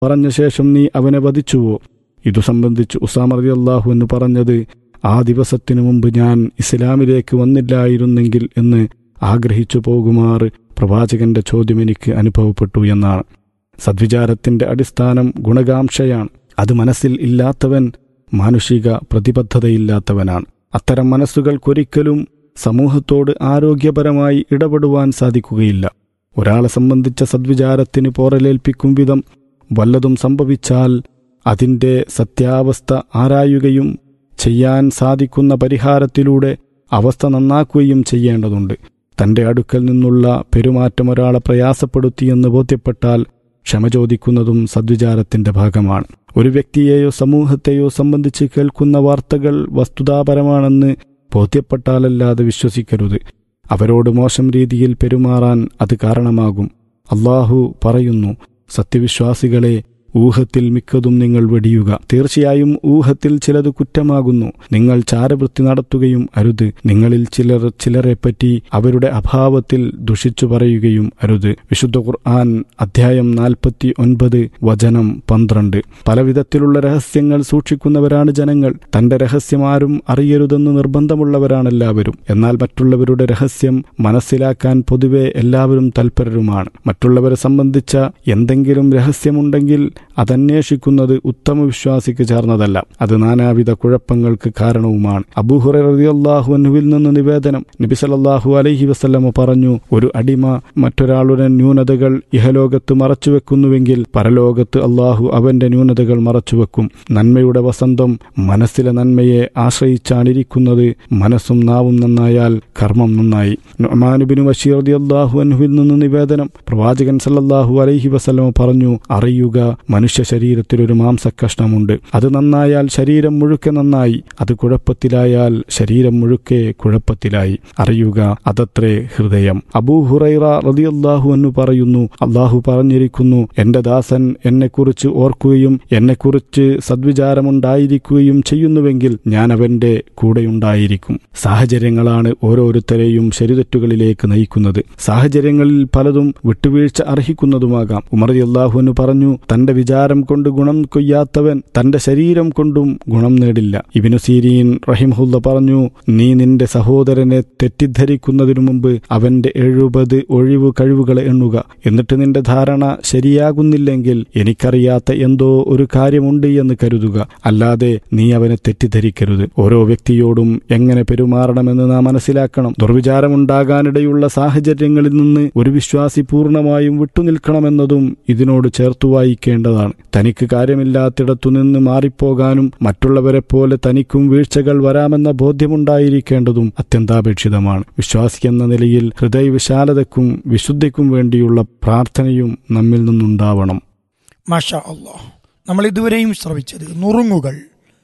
പറഞ്ഞ ശേഷം നീ അവനെ വധിച്ചുവോ ഇതു സംബന്ധിച്ച് ഉസാമ റതി അള്ളാഹു എന്ന് പറഞ്ഞത് ആ ദിവസത്തിനു മുമ്പ് ഞാൻ ഇസ്ലാമിലേക്ക് വന്നില്ലായിരുന്നെങ്കിൽ എന്ന് ആഗ്രഹിച്ചു പോകുമാറ് പ്രവാചകന്റെ ചോദ്യം എനിക്ക് അനുഭവപ്പെട്ടു എന്നാണ് സദ്വിചാരത്തിന്റെ അടിസ്ഥാനം ഗുണകാംക്ഷയാണ് അത് മനസ്സിൽ ഇല്ലാത്തവൻ മാനുഷിക പ്രതിബദ്ധതയില്ലാത്തവനാണ് അത്തരം മനസ്സുകൾക്കൊരിക്കലും സമൂഹത്തോട് ആരോഗ്യപരമായി ഇടപെടുവാൻ സാധിക്കുകയില്ല ഒരാളെ സംബന്ധിച്ച സദ്വിചാരത്തിന് പോറലേൽപ്പിക്കും വിധം വല്ലതും സംഭവിച്ചാൽ അതിൻ്റെ സത്യാവസ്ഥ ആരായുകയും ചെയ്യാൻ സാധിക്കുന്ന പരിഹാരത്തിലൂടെ അവസ്ഥ നന്നാക്കുകയും ചെയ്യേണ്ടതുണ്ട് തന്റെ അടുക്കൽ നിന്നുള്ള പെരുമാറ്റം ഒരാളെ പ്രയാസപ്പെടുത്തിയെന്ന് ബോധ്യപ്പെട്ടാൽ ക്ഷമ ചോദിക്കുന്നതും സദ്വിചാരത്തിന്റെ ഭാഗമാണ് ഒരു വ്യക്തിയെയോ സമൂഹത്തെയോ സംബന്ധിച്ച് കേൾക്കുന്ന വാർത്തകൾ വസ്തുതാപരമാണെന്ന് ബോധ്യപ്പെട്ടാലല്ലാതെ വിശ്വസിക്കരുത് അവരോട് മോശം രീതിയിൽ പെരുമാറാൻ അത് കാരണമാകും അള്ളാഹു പറയുന്നു സത്യവിശ്വാസികളെ ഊഹത്തിൽ മിക്കതും നിങ്ങൾ വെടിയുക തീർച്ചയായും ഊഹത്തിൽ ചിലത് കുറ്റമാകുന്നു നിങ്ങൾ ചാരവൃത്തി നടത്തുകയും അരുത് നിങ്ങളിൽ ചിലർ ചിലരെപ്പറ്റി അവരുടെ അഭാവത്തിൽ ദുഷിച്ചു പറയുകയും അരുത് വിശുദ്ധ ഖുർആൻ അധ്യായം നാൽപ്പത്തി ഒൻപത് വചനം പന്ത്രണ്ട് പലവിധത്തിലുള്ള രഹസ്യങ്ങൾ സൂക്ഷിക്കുന്നവരാണ് ജനങ്ങൾ തന്റെ രഹസ്യം ആരും അറിയരുതെന്ന് നിർബന്ധമുള്ളവരാണെല്ലാവരും എന്നാൽ മറ്റുള്ളവരുടെ രഹസ്യം മനസ്സിലാക്കാൻ പൊതുവെ എല്ലാവരും തൽപരരുമാണ് മറ്റുള്ളവരെ സംബന്ധിച്ച എന്തെങ്കിലും രഹസ്യമുണ്ടെങ്കിൽ അതന്വേഷിക്കുന്നത് ഉത്തമ വിശ്വാസിക്ക് ചേർന്നതല്ല അത് നാനാവിധ കുഴപ്പങ്ങൾക്ക് കാരണവുമാണ് അബൂഹുറിയാഹുവിൽ നിന്ന് നിവേദനം നബി സല്ലാഹു അലൈഹി വസല്ലമ പറഞ്ഞു ഒരു അടിമ മറ്റൊരാളുടെ ന്യൂനതകൾ ഇഹലോകത്ത് മറച്ചുവെക്കുന്നുവെങ്കിൽ പരലോകത്ത് അള്ളാഹു അവന്റെ ന്യൂനതകൾ മറച്ചുവെക്കും നന്മയുടെ വസന്തം മനസ്സിലെ നന്മയെ ആശ്രയിച്ചാണിരിക്കുന്നത് മനസ്സും നാവും നന്നായാൽ കർമ്മം നന്നായി നൊമാനുബിനു ബഷീർ അള്ളാഹു അൻഹുവിൽ നിന്ന് നിവേദനം പ്രവാചകൻ സല്ലല്ലാഹു അലൈഹി വസല്ലമ പറഞ്ഞു അറിയുക മനുഷ്യ ശരീരത്തിൽ ഒരു മാംസക്കഷ്ണമുണ്ട് അത് നന്നായാൽ ശരീരം മുഴുക്കെ നന്നായി അത് കുഴപ്പത്തിലായാൽ ശരീരം മുഴുക്കെ കുഴപ്പത്തിലായി അറിയുക അതത്രേ ഹൃദയം അബൂ ഹുറൈറ റളിയല്ലാഹു അന്നു പറയുന്നു അള്ളാഹു പറഞ്ഞിരിക്കുന്നു എന്റെ ദാസൻ എന്നെക്കുറിച്ച് ഓർക്കുകയും എന്നെക്കുറിച്ച് സദ്വിചാരമുണ്ടായിരിക്കുകയും ചെയ്യുന്നുവെങ്കിൽ ഞാൻ അവന്റെ കൂടെയുണ്ടായിരിക്കും സാഹചര്യങ്ങളാണ് ഓരോരുത്തരെയും ശരിതെറ്റുകളിലേക്ക് നയിക്കുന്നത് സാഹചര്യങ്ങളിൽ പലതും വിട്ടുവീഴ്ച അർഹിക്കുന്നതുമാകാം ഉമർ അള്ളാഹുവിന് പറഞ്ഞു തന്റെ വിചാരം കൊണ്ട് ഗുണം കൊയ്യാത്തവൻ തന്റെ ശരീരം കൊണ്ടും ഗുണം നേടില്ല ഇബിനു സീരീൻ റഹിംഹുല്ല പറഞ്ഞു നീ നിന്റെ സഹോദരനെ തെറ്റിദ്ധരിക്കുന്നതിനു മുമ്പ് അവന്റെ എഴുപത് ഒഴിവ് കഴിവുകളെ എണ്ണുക എന്നിട്ട് നിന്റെ ധാരണ ശരിയാകുന്നില്ലെങ്കിൽ എനിക്കറിയാത്ത എന്തോ ഒരു കാര്യമുണ്ട് എന്ന് കരുതുക അല്ലാതെ നീ അവനെ തെറ്റിദ്ധരിക്കരുത് ഓരോ വ്യക്തിയോടും എങ്ങനെ പെരുമാറണമെന്ന് നാം മനസ്സിലാക്കണം ദുർവിചാരമുണ്ടാകാനിടയുള്ള സാഹചര്യങ്ങളിൽ നിന്ന് ഒരു വിശ്വാസി പൂർണ്ണമായും വിട്ടുനിൽക്കണമെന്നതും ഇതിനോട് ചേർത്തു വായിക്കേണ്ടതാണ് തനിക്ക് കാര്യമില്ലാത്തിടത്തു നിന്ന് മാറിപ്പോകാനും മറ്റുള്ളവരെ പോലെ തനിക്കും വീഴ്ചകൾ വരാമെന്ന ബോധ്യമുണ്ടായിരിക്കേണ്ടതും അത്യന്താപേക്ഷിതമാണ് വിശ്വാസി എന്ന നിലയിൽ ഹൃദയവിശാലതയ്ക്കും വിശുദ്ധിക്കും വേണ്ടിയുള്ള പ്രാർത്ഥനയും നമ്മിൽ നിന്നുണ്ടാവണം മാഷ അള്ളാഹ് നമ്മൾ ഇതുവരെയും ശ്രവിച്ചത് നുറുങ്ങുകൾ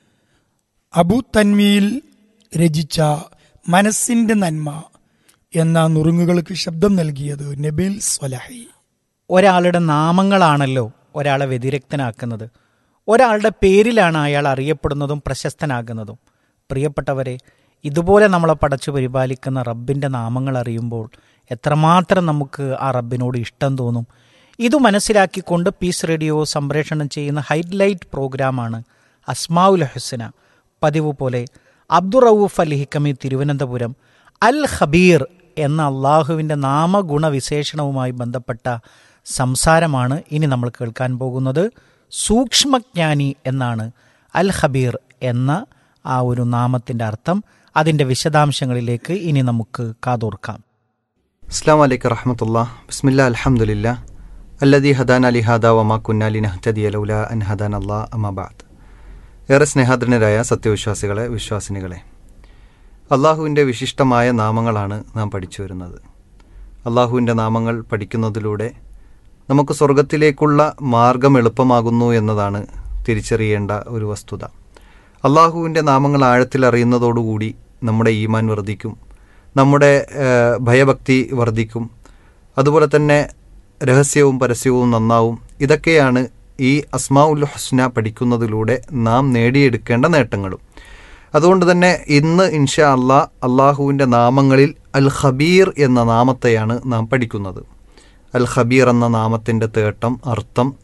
അബു തൻവിയിൽ രചിച്ച മനസ്സിന്റെ നന്മ എന്ന നുറുങ്ങുകൾക്ക് ശബ്ദം നൽകിയത് നബീൽ സ്വലഹി ഒരാളുടെ നാമങ്ങളാണല്ലോ ഒരാളെ വ്യതിരക്തനാക്കുന്നത് ഒരാളുടെ പേരിലാണ് അയാൾ അറിയപ്പെടുന്നതും പ്രശസ്തനാകുന്നതും പ്രിയപ്പെട്ടവരെ ഇതുപോലെ നമ്മളെ പടച്ചു പരിപാലിക്കുന്ന റബ്ബിൻ്റെ നാമങ്ങൾ അറിയുമ്പോൾ എത്രമാത്രം നമുക്ക് ആ റബ്ബിനോട് ഇഷ്ടം തോന്നും ഇത് മനസ്സിലാക്കിക്കൊണ്ട് പീസ് റേഡിയോ സംപ്രേഷണം ചെയ്യുന്ന ഹൈലൈറ്റ് പ്രോഗ്രാമാണ് അസ്മാഉൽ ഹുസന പതിവ് പോലെ അബ്ദുറൌഫ് അൽ ഹിക്കമി തിരുവനന്തപുരം അൽ ഖബീർ എന്ന അള്ളാഹുവിൻ്റെ നാമഗുണവിശേഷണവുമായി ബന്ധപ്പെട്ട സംസാരമാണ് ഇനി നമ്മൾ കേൾക്കാൻ പോകുന്നത് സൂക്ഷ്മജ്ഞാനി എന്നാണ് അൽ ഖബീർ എന്ന ആ ഒരു നാമത്തിൻ്റെ അർത്ഥം അതിൻ്റെ വിശദാംശങ്ങളിലേക്ക് ഇനി നമുക്ക് കാതോർക്കാം അസ്സാം വലൈക്കും റഹമത്തുള്ള ബിസ്മില്ല അലഹമുല്ല അല്ലദി ഹദാൻ അലി ഹാദ വമാ കുന്നാലി നഹ്തദി അലൗല അൻ ഹദാൻ അല്ലാ അമാബാദ് ഏറെ സ്നേഹാദരനരായ സത്യവിശ്വാസികളെ വിശ്വാസിനികളെ അള്ളാഹുവിൻ്റെ വിശിഷ്ടമായ നാമങ്ങളാണ് നാം പഠിച്ചു വരുന്നത് അള്ളാഹുവിൻ്റെ നാമങ്ങൾ പഠിക്കുന്നതിലൂടെ നമുക്ക് സ്വർഗത്തിലേക്കുള്ള മാർഗം എളുപ്പമാകുന്നു എന്നതാണ് തിരിച്ചറിയേണ്ട ഒരു വസ്തുത അള്ളാഹുവിൻ്റെ നാമങ്ങൾ ആഴത്തിൽ അറിയുന്നതോടുകൂടി നമ്മുടെ ഈമാൻ വർദ്ധിക്കും നമ്മുടെ ഏഹ്, ഭയഭക്തി വർദ്ധിക്കും അതുപോലെ തന്നെ രഹസ്യവും പരസ്യവും നന്നാവും ഇതൊക്കെയാണ് ഈ അസ്മാ ഉൽ ഹുസ്ന പഠിക്കുന്നതിലൂടെ നാം നേടിയെടുക്കേണ്ട നേട്ടങ്ങളും അതുകൊണ്ട് തന്നെ ഇന്ന് ഇൻഷാ അള്ളാ അള്ളാഹുവിൻ്റെ നാമങ്ങളിൽ അൽ ഖബീർ എന്ന നാമത്തെയാണ് നാം പഠിക്കുന്നത് അൽ ഖബീർ എന്ന നാമത്തിൻ്റെ തേട്ടം അർത്ഥം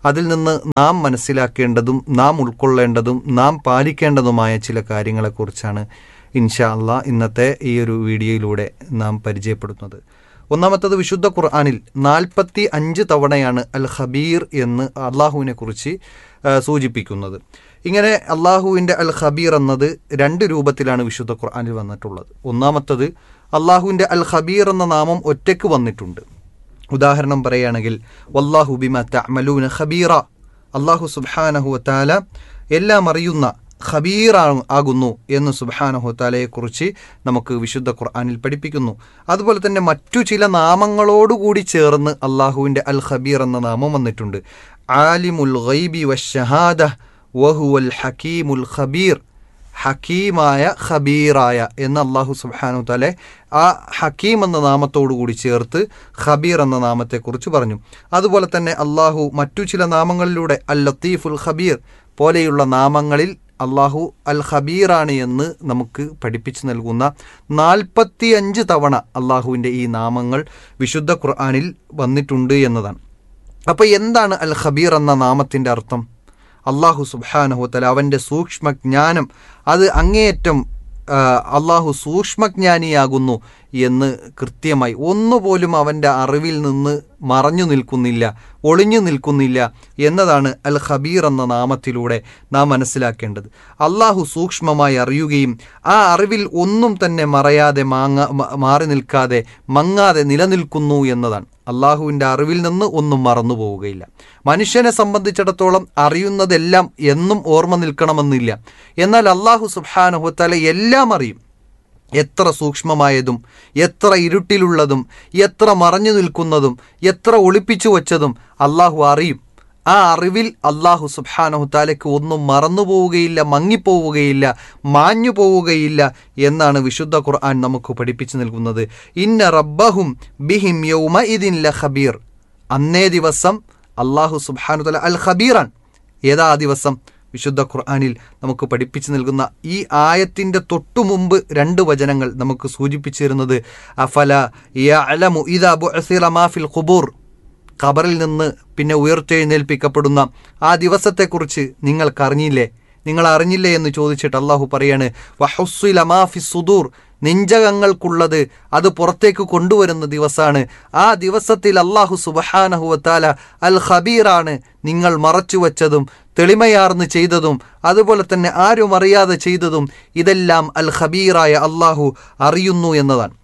അതിൽ നിന്ന് നാം മനസ്സിലാക്കേണ്ടതും നാം ഉൾക്കൊള്ളേണ്ടതും നാം പാലിക്കേണ്ടതുമായ ചില കാര്യങ്ങളെക്കുറിച്ചാണ് ഇൻഷാ അള്ളാ ഇന്നത്തെ ഈ ഒരു വീഡിയോയിലൂടെ നാം പരിചയപ്പെടുത്തുന്നത് ഒന്നാമത്തത് വിശുദ്ധ ഖുർആാനിൽ നാൽപ്പത്തി അഞ്ച് തവണയാണ് അൽ ഖബീർ എന്ന് അള്ളാഹുവിനെ കുറിച്ച് ആ, സൂചിപ്പിക്കുന്നത് ഇങ്ങനെ അള്ളാഹുവിൻ്റെ അൽ ഖബീർ എന്നത് രണ്ട് രൂപത്തിലാണ് വിശുദ്ധ ഖുർആാനിൽ വന്നിട്ടുള്ളത് ഒന്നാമത്തത് അള്ളാഹുവിൻ്റെ അൽ ഖബീർ എന്ന നാമം ഒറ്റയ്ക്ക് വന്നിട്ടുണ്ട് ഉദാഹരണം പറയുകയാണെങ്കിൽ വല്ലാഹു ബിമ തഅമലൂന ഖബീറ അള്ളാഹു സുബ്ഹാനഹു വതാല എല്ലാം അറിയുന്ന ഖബീർ ആകുന്നു എന്ന് സുബ്ഹാനഹു വതാലയെക്കുറിച്ച് നമുക്ക് വിശുദ്ധ ഖുർആനിൽ പഠിപ്പിക്കുന്നു അതുപോലെ തന്നെ മറ്റു ചില നാമങ്ങളോടുകൂടി ചേർന്ന് അള്ളാഹുവിൻ്റെ അൽ ഖബീർ എന്ന നാമം വന്നിട്ടുണ്ട് ആലിമുൽ ഗൈബി വശഹാദ വഹുവൽ ഹക്കീമുൽ ഖബീർ ഹക്കീമായ ഖബീറായ എന്ന് അള്ളാഹു സുബ്ഹാനു തലെ ആ ഹക്കീം എന്ന നാമത്തോടു കൂടി ചേർത്ത് ഖബീർ എന്ന നാമത്തെക്കുറിച്ച് പറഞ്ഞു അതുപോലെ തന്നെ അള്ളാഹു മറ്റു ചില നാമങ്ങളിലൂടെ അൽ ലത്തീഫുൽ ഖബീർ പോലെയുള്ള നാമങ്ങളിൽ അള്ളാഹു അൽ ഖബീറാണ് എന്ന് നമുക്ക് പഠിപ്പിച്ചു നൽകുന്ന നാൽപ്പത്തി അഞ്ച് തവണ അള്ളാഹുവിൻ്റെ ഈ നാമങ്ങൾ വിശുദ്ധ ഖുർആാനിൽ വന്നിട്ടുണ്ട് എന്നതാണ് അപ്പോൾ എന്താണ് അൽ ഖബീർ എന്ന നാമത്തിൻ്റെ അർത്ഥം അള്ളാഹു സുബാനഹുത്തല അവൻ്റെ സൂക്ഷ്മജ്ഞാനം അത് അങ്ങേയറ്റം ആ, അള്ളാഹു സൂക്ഷ്മജ്ഞാനിയാകുന്നു എന്ന് കൃത്യമായി ഒന്നുപോലും അവൻ്റെ അറിവിൽ നിന്ന് മറഞ്ഞു നിൽക്കുന്നില്ല ഒളിഞ്ഞു നിൽക്കുന്നില്ല എന്നതാണ് അൽ ഖബീർ എന്ന നാമത്തിലൂടെ നാം മനസ്സിലാക്കേണ്ടത് അള്ളാഹു സൂക്ഷ്മമായി അറിയുകയും ആ അറിവിൽ ഒന്നും തന്നെ മറയാതെ മാങ്ങ മ- മാറി നിൽക്കാതെ മങ്ങാതെ നിലനിൽക്കുന്നു എന്നതാണ് അള്ളാഹുവിൻ്റെ അറിവിൽ നിന്ന് ഒന്നും മറന്നു പോവുകയില്ല മനുഷ്യനെ സംബന്ധിച്ചിടത്തോളം അറിയുന്നതെല്ലാം എന്നും ഓർമ്മ നിൽക്കണമെന്നില്ല എന്നാൽ അള്ളാഹു സുബ്ഹാനഹുത്തല എല്ലാം അറിയും എത്ര സൂക്ഷ്മമായതും എത്ര ഇരുട്ടിലുള്ളതും എത്ര മറഞ്ഞു നിൽക്കുന്നതും എത്ര ഒളിപ്പിച്ചു വച്ചതും അള്ളാഹു അറിയും ആ അറിവിൽ അള്ളാഹു സുബ്ഹാനഹുത്താലയ്ക്ക് ഒന്നും മറന്നു പോവുകയില്ല മങ്ങിപ്പോവുകയില്ല മാഞ്ഞു പോവുകയില്ല എന്നാണ് വിശുദ്ധ ഖുർആൻ നമുക്ക് പഠിപ്പിച്ചു നൽകുന്നത് ഇന്ന റബ്ബഹും ബിഹിം യൗമ ഇതിൻ ല ഖബീർ അന്നേ ദിവസം അള്ളാഹു സുബ്ഹാനുതല അൽ ഖബീറാൻ ഏതാ ആ ദിവസം വിശുദ്ധ ഖുർആനിൽ നമുക്ക് പഠിപ്പിച്ചു നൽകുന്ന ഈ ആയത്തിൻ്റെ തൊട്ടു മുമ്പ് രണ്ട് വചനങ്ങൾ നമുക്ക് സൂചിപ്പിച്ചു തരുന്നത് അഫല യഅലമു ഇദാ ബുഅസിറ മാ ഫിൽ ഖുബൂർ ഖബറിൽ നിന്ന് പിന്നെ ഉയർത്തെഴുന്നേൽപ്പിക്കപ്പെടുന്ന ആ ദിവസത്തെക്കുറിച്ച് നിങ്ങൾക്കറിഞ്ഞില്ലേ നിങ്ങൾ അറിഞ്ഞില്ലേ എന്ന് ചോദിച്ചിട്ട് അള്ളാഹു പറയാണ് വഹുസ്സുല മാ ഫി സുദൂർ നെഞ്ചകങ്ങൾക്കുള്ളത് അത് പുറത്തേക്ക് കൊണ്ടുവരുന്ന ദിവസമാണ് ആ ദിവസത്തിൽ അള്ളാഹു സുബഹാനഹുവത്താല അൽ ഖബീറാണ് നിങ്ങൾ മറച്ചു വച്ചതും തെളിമയാർന്ന് ചെയ്തതും അതുപോലെ തന്നെ ആരും അറിയാതെ ചെയ്തതും ഇതെല്ലാം അൽ ഖബീറായ അള്ളാഹു അറിയുന്നു എന്നതാണ്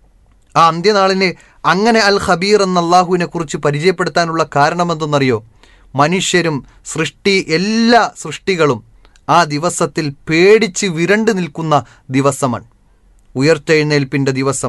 ആ അന്ത്യനാളിന് അങ്ങനെ അൽ ഖബീർ എന്ന അള്ളാഹുവിനെ കുറിച്ച് പരിചയപ്പെടുത്താനുള്ള കാരണമെന്തെന്നറിയോ മനുഷ്യരും സൃഷ്ടി എല്ലാ സൃഷ്ടികളും ആ ദിവസത്തിൽ പേടിച്ച് വിരണ്ടു നിൽക്കുന്ന ദിവസമാണ് ഉയർത്തെഴുന്നേൽപ്പിൻ്റെ ദിവസം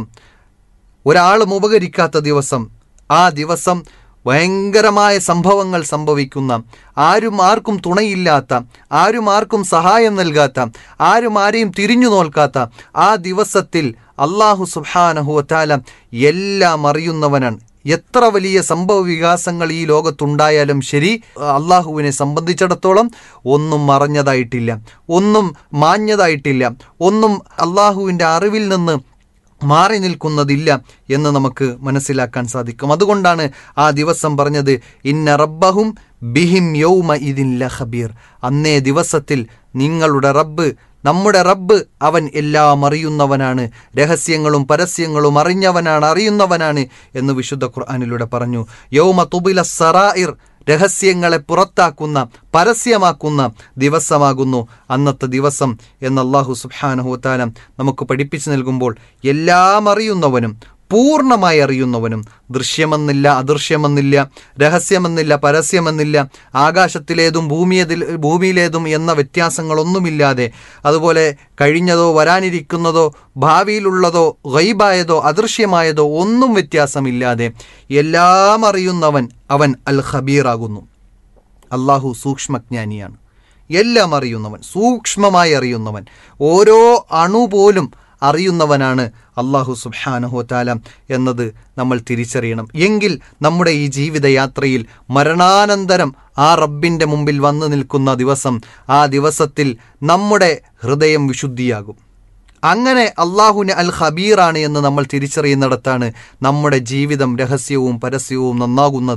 ഒരാളും ഉപകരിക്കാത്ത ദിവസം ആ ദിവസം ഭയങ്കരമായ സംഭവങ്ങൾ സംഭവിക്കുന്ന ആരും ആർക്കും തുണയില്ലാത്ത ആരും ആർക്കും സഹായം നൽകാത്ത ആരും ആരെയും തിരിഞ്ഞു നോൽക്കാത്ത ആ ദിവസത്തിൽ അള്ളാഹു സുബാനഹുവത്താല എല്ലാം അറിയുന്നവനാണ് എത്ര വലിയ സംഭവ വികാസങ്ങൾ ഈ ലോകത്തുണ്ടായാലും ശരി അള്ളാഹുവിനെ സംബന്ധിച്ചിടത്തോളം ഒന്നും മറഞ്ഞതായിട്ടില്ല ഒന്നും മാഞ്ഞതായിട്ടില്ല ഒന്നും അള്ളാഹുവിൻ്റെ അറിവിൽ നിന്ന് മാറി നിൽക്കുന്നതില്ല എന്ന് നമുക്ക് മനസ്സിലാക്കാൻ സാധിക്കും അതുകൊണ്ടാണ് ആ ദിവസം പറഞ്ഞത് ഇന്ന റബ്ബഹും ബിഹിം യൗമ ഇതിൻ ലഖബീർ അന്നേ ദിവസത്തിൽ നിങ്ങളുടെ റബ്ബ് നമ്മുടെ റബ്ബ് അവൻ എല്ലാം അറിയുന്നവനാണ് രഹസ്യങ്ങളും പരസ്യങ്ങളും അറിഞ്ഞവനാണ് അറിയുന്നവനാണ് എന്ന് വിശുദ്ധ ഖുർആാനിലൂടെ പറഞ്ഞു യൗമ തുബില സറായിർ രഹസ്യങ്ങളെ പുറത്താക്കുന്ന പരസ്യമാക്കുന്ന ദിവസമാകുന്നു അന്നത്തെ ദിവസം എന്ന് അള്ളാഹു സുബാനഹുത്താല നമുക്ക് പഠിപ്പിച്ചു നൽകുമ്പോൾ എല്ലാം അറിയുന്നവനും പൂർണ്ണമായി അറിയുന്നവനും ദൃശ്യമെന്നില്ല അദൃശ്യമെന്നില്ല രഹസ്യമെന്നില്ല പരസ്യമെന്നില്ല ആകാശത്തിലേതും ഭൂമിയതിൽ ഭൂമിയിലേതും എന്ന വ്യത്യാസങ്ങളൊന്നുമില്ലാതെ അതുപോലെ കഴിഞ്ഞതോ വരാനിരിക്കുന്നതോ ഭാവിയിലുള്ളതോ ഗൈബായതോ അദൃശ്യമായതോ ഒന്നും വ്യത്യാസമില്ലാതെ എല്ലാം അറിയുന്നവൻ അവൻ അൽ ഖബീറാകുന്നു അള്ളാഹു സൂക്ഷ്മജ്ഞാനിയാണ് എല്ലാം അറിയുന്നവൻ സൂക്ഷ്മമായി അറിയുന്നവൻ ഓരോ അണു പോലും അറിയുന്നവനാണ് അള്ളാഹു സുബ്ഹാനഹു താല എന്നത് നമ്മൾ തിരിച്ചറിയണം എങ്കിൽ നമ്മുടെ ഈ ജീവിതയാത്രയിൽ മരണാനന്തരം ആ റബ്ബിൻ്റെ മുമ്പിൽ വന്നു നിൽക്കുന്ന ദിവസം ആ ദിവസത്തിൽ നമ്മുടെ ഹൃദയം വിശുദ്ധിയാകും അങ്ങനെ അള്ളാഹുവിന് അൽ ഖബീറാണ് എന്ന് നമ്മൾ തിരിച്ചറിയുന്നിടത്താണ് നമ്മുടെ ജീവിതം രഹസ്യവും പരസ്യവും നന്നാകുന്നത്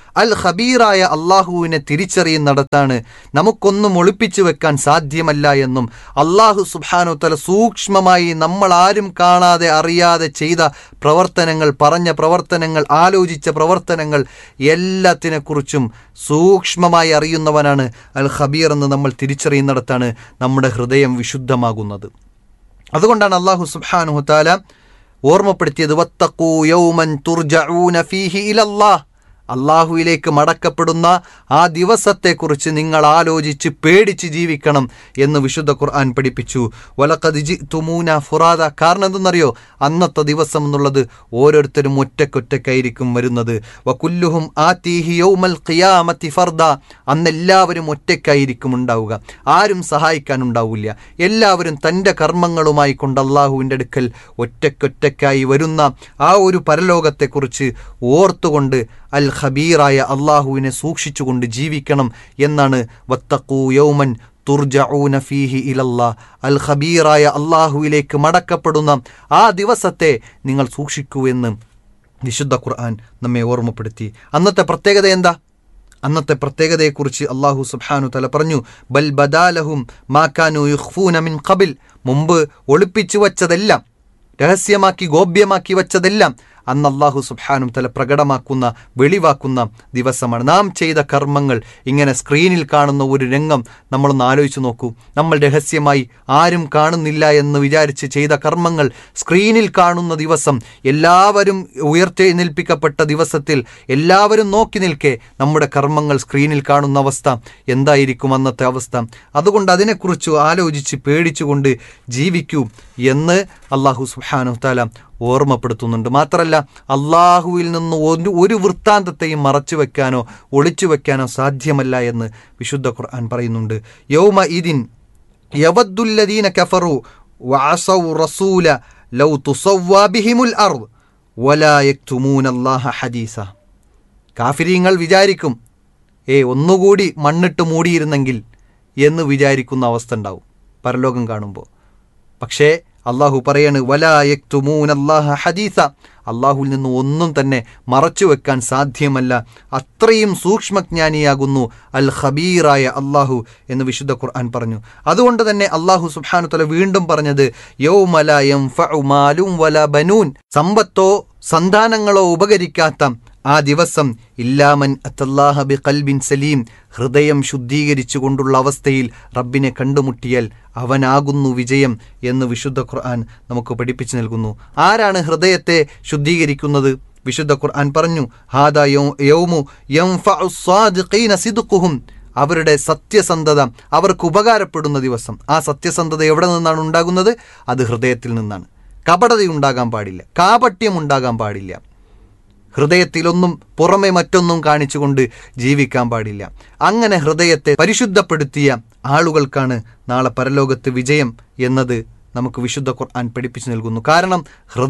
അൽ ഖബീറായ അള്ളാഹുവിനെ തിരിച്ചറിയുന്നിടത്താണ് നമുക്കൊന്നും ഒളിപ്പിച്ചു വെക്കാൻ സാധ്യമല്ല എന്നും അള്ളാഹു സുബ്ഹാനു തല സൂക്ഷ്മമായി നമ്മൾ ആരും കാണാതെ അറിയാതെ ചെയ്ത പ്രവർത്തനങ്ങൾ പറഞ്ഞ പ്രവർത്തനങ്ങൾ ആലോചിച്ച പ്രവർത്തനങ്ങൾ എല്ലാത്തിനെക്കുറിച്ചും സൂക്ഷ്മമായി അറിയുന്നവനാണ് അൽ ഖബീർ എന്ന് നമ്മൾ തിരിച്ചറിയുന്നിടത്താണ് നമ്മുടെ ഹൃദയം വിശുദ്ധമാകുന്നത് അതുകൊണ്ടാണ് അള്ളാഹു സുബ്ഹാനഹു താല ഓർമ്മപ്പെടുത്തിയത് വത്തഖൂ യൗമൻ തുർജഊന ഫീഹി ഇലല്ലാഹ് അള്ളാഹുവിലേക്ക് മടക്കപ്പെടുന്ന ആ ദിവസത്തെക്കുറിച്ച് നിങ്ങൾ ആലോചിച്ച് പേടിച്ച് ജീവിക്കണം എന്ന് വിശുദ്ധ ഖുർആൻ പഠിപ്പിച്ചു വലക്കത് തുമൂന ഫുറാദ കാരണം എന്തെന്നറിയോ അന്നത്തെ ദിവസം എന്നുള്ളത് ഓരോരുത്തരും ഒറ്റക്കൊറ്റക്കായിരിക്കും വരുന്നത് വകുല്ലുഹും ആ തീഹി യൗമൽ ഖിയാമത്തി ഫർദ അന്നെല്ലാവരും ഒറ്റയ്ക്കായിരിക്കും ഉണ്ടാവുക ആരും സഹായിക്കാനുണ്ടാവില്ല എല്ലാവരും തൻ്റെ കർമ്മങ്ങളുമായി കൊണ്ട് അള്ളാഹുവിൻ്റെ അടുക്കൽ ഒറ്റക്കൊറ്റക്കായി വരുന്ന ആ ഒരു പരലോകത്തെക്കുറിച്ച് ഓർത്തുകൊണ്ട് അൽ ഖബീറായ അള്ളാഹുവിനെ സൂക്ഷിച്ചുകൊണ്ട് ജീവിക്കണം എന്നാണ് വത്തഖൂ യൗമൻ തുർജഊന ഫീഹി ഇലല്ലാ അൽ ഖബീറായ അള്ളാഹുവിലേക്ക് മടക്കപ്പെടുന്ന ആ ദിവസത്തെ നിങ്ങൾ സൂക്ഷിക്കൂ എന്ന് വിശുദ്ധ ഖുർആൻ നമ്മെ ഓർമ്മപ്പെടുത്തി അന്നത്തെ പ്രത്യേകത എന്താ അന്നത്തെ പ്രത്യേകതയെക്കുറിച്ച് അള്ളാഹു സുബ്ഹാനു തല പറഞ്ഞു ബൽ ബദാലഹും മാക്കാനു യുഖ്ഫൂന മിൻ ഖബിൽ മുമ്പ് ഒളിപ്പിച്ചു വച്ചതെല്ലാം രഹസ്യമാക്കി ഗോപ്യമാക്കി വച്ചതെല്ലാം അന്ന് അള്ളാഹു സുബ്ഹാനും തല പ്രകടമാക്കുന്ന വെളിവാക്കുന്ന ദിവസമാണ് നാം ചെയ്ത കർമ്മങ്ങൾ ഇങ്ങനെ സ്ക്രീനിൽ കാണുന്ന ഒരു രംഗം നമ്മളൊന്ന് ആലോചിച്ച് നോക്കൂ നമ്മൾ രഹസ്യമായി ആരും കാണുന്നില്ല എന്ന് വിചാരിച്ച് ചെയ്ത കർമ്മങ്ങൾ സ്ക്രീനിൽ കാണുന്ന ദിവസം എല്ലാവരും ഉയർത്തെഴുന്നേൽപ്പിക്കപ്പെട്ട ദിവസത്തിൽ എല്ലാവരും നോക്കി നിൽക്കെ നമ്മുടെ കർമ്മങ്ങൾ സ്ക്രീനിൽ കാണുന്ന അവസ്ഥ എന്തായിരിക്കും അന്നത്തെ അവസ്ഥ അതുകൊണ്ട് അതിനെക്കുറിച്ച് ആലോചിച്ച് പേടിച്ചുകൊണ്ട് ജീവിക്കൂ എന്ന് അള്ളാഹു സുബ്ഹാനു താല ഓർമ്മപ്പെടുത്തുന്നുണ്ട് മാത്രമല്ല അള്ളാഹുവിൽ നിന്ന് ഒരു ഒരു വൃത്താന്തത്തെയും മറച്ചു വെക്കാനോ ഒളിച്ചു വെക്കാനോ സാധ്യമല്ല എന്ന് വിശുദ്ധ ഖുർആൻ പറയുന്നുണ്ട് യൗമ ഇതിൻ യവദ്ദുല്ലദീന കഫറു വഅസൗ റസൂല ലൗ തുസവ്വാ ബിഹിമുൽ അർദ് വലാ യക്തുമൂന അല്ലാഹ ഹദീസ കാഫിരീങ്ങൾ വിചാരിക്കും ഏ ഒന്നുകൂടി മണ്ണിട്ട് മൂടിയിരുന്നെങ്കിൽ എന്ന് വിചാരിക്കുന്ന അവസ്ഥ ഉണ്ടാവും പരലോകം കാണുമ്പോൾ പക്ഷേ അള്ളാഹു പറയാണ് വലായക്തുമൂനല്ലാഹ ഹദീസ അള്ളാഹുവിൽ നിന്ന് ഒന്നും തന്നെ മറച്ചു വെക്കാൻ സാധ്യമല്ല അത്രയും സൂക്ഷ്മജ്ഞാനിയാകുന്നു അൽ ഖബീറായ അള്ളാഹു എന്ന് വിശുദ്ധ ഖുർആൻ പറഞ്ഞു അതുകൊണ്ട് തന്നെ അള്ളാഹു സുബ്ഹാനു തല വീണ്ടും പറഞ്ഞത് യൗമല യംഫഉ മാലും വല ബനൂൻ സമ്പത്തോ സന്താനങ്ങളോ ഉപകരിക്കാത്ത ആ ദിവസം ഇല്ലാമൻ അത്തല്ലാഹ ബി കൽബിൻ സലീം ഹൃദയം ശുദ്ധീകരിച്ചുകൊണ്ടുള്ള അവസ്ഥയിൽ റബ്ബിനെ കണ്ടുമുട്ടിയാൽ അവനാകുന്നു വിജയം എന്ന് വിശുദ്ധ ഖുർആൻ നമുക്ക് പഠിപ്പിച്ചു നൽകുന്നു ആരാണ് ഹൃദയത്തെ ശുദ്ധീകരിക്കുന്നത് വിശുദ്ധ ഖുർആൻ പറഞ്ഞു ഹാദ യൗമു യംഫഉ സ്വാദിഖീന സിദ്ഖുഹും അവരുടെ സത്യസന്ധത അവർക്ക് ഉപകാരപ്പെടുന്ന ദിവസം ആ സത്യസന്ധത എവിടെ നിന്നാണ് ഉണ്ടാകുന്നത് അത് ഹൃദയത്തിൽ നിന്നാണ് കപടതയുണ്ടാകാൻ പാടില്ല കാപട്യം ഉണ്ടാകാൻ പാടില്ല ഹൃദയത്തിലൊന്നും പുറമെ മറ്റൊന്നും കാണിച്ചുകൊണ്ട് ജീവിക്കാൻ പാടില്ല അങ്ങനെ ഹൃദയത്തെ പരിശുദ്ധപ്പെടുത്തിയ ആളുകൾക്കാണ് നാളെ പരലോകത്ത് വിജയം എന്നത് നമുക്ക് വിശുദ്ധ ഖുർആൻ പഠിപ്പിച്ചു നൽകുന്നു കാരണം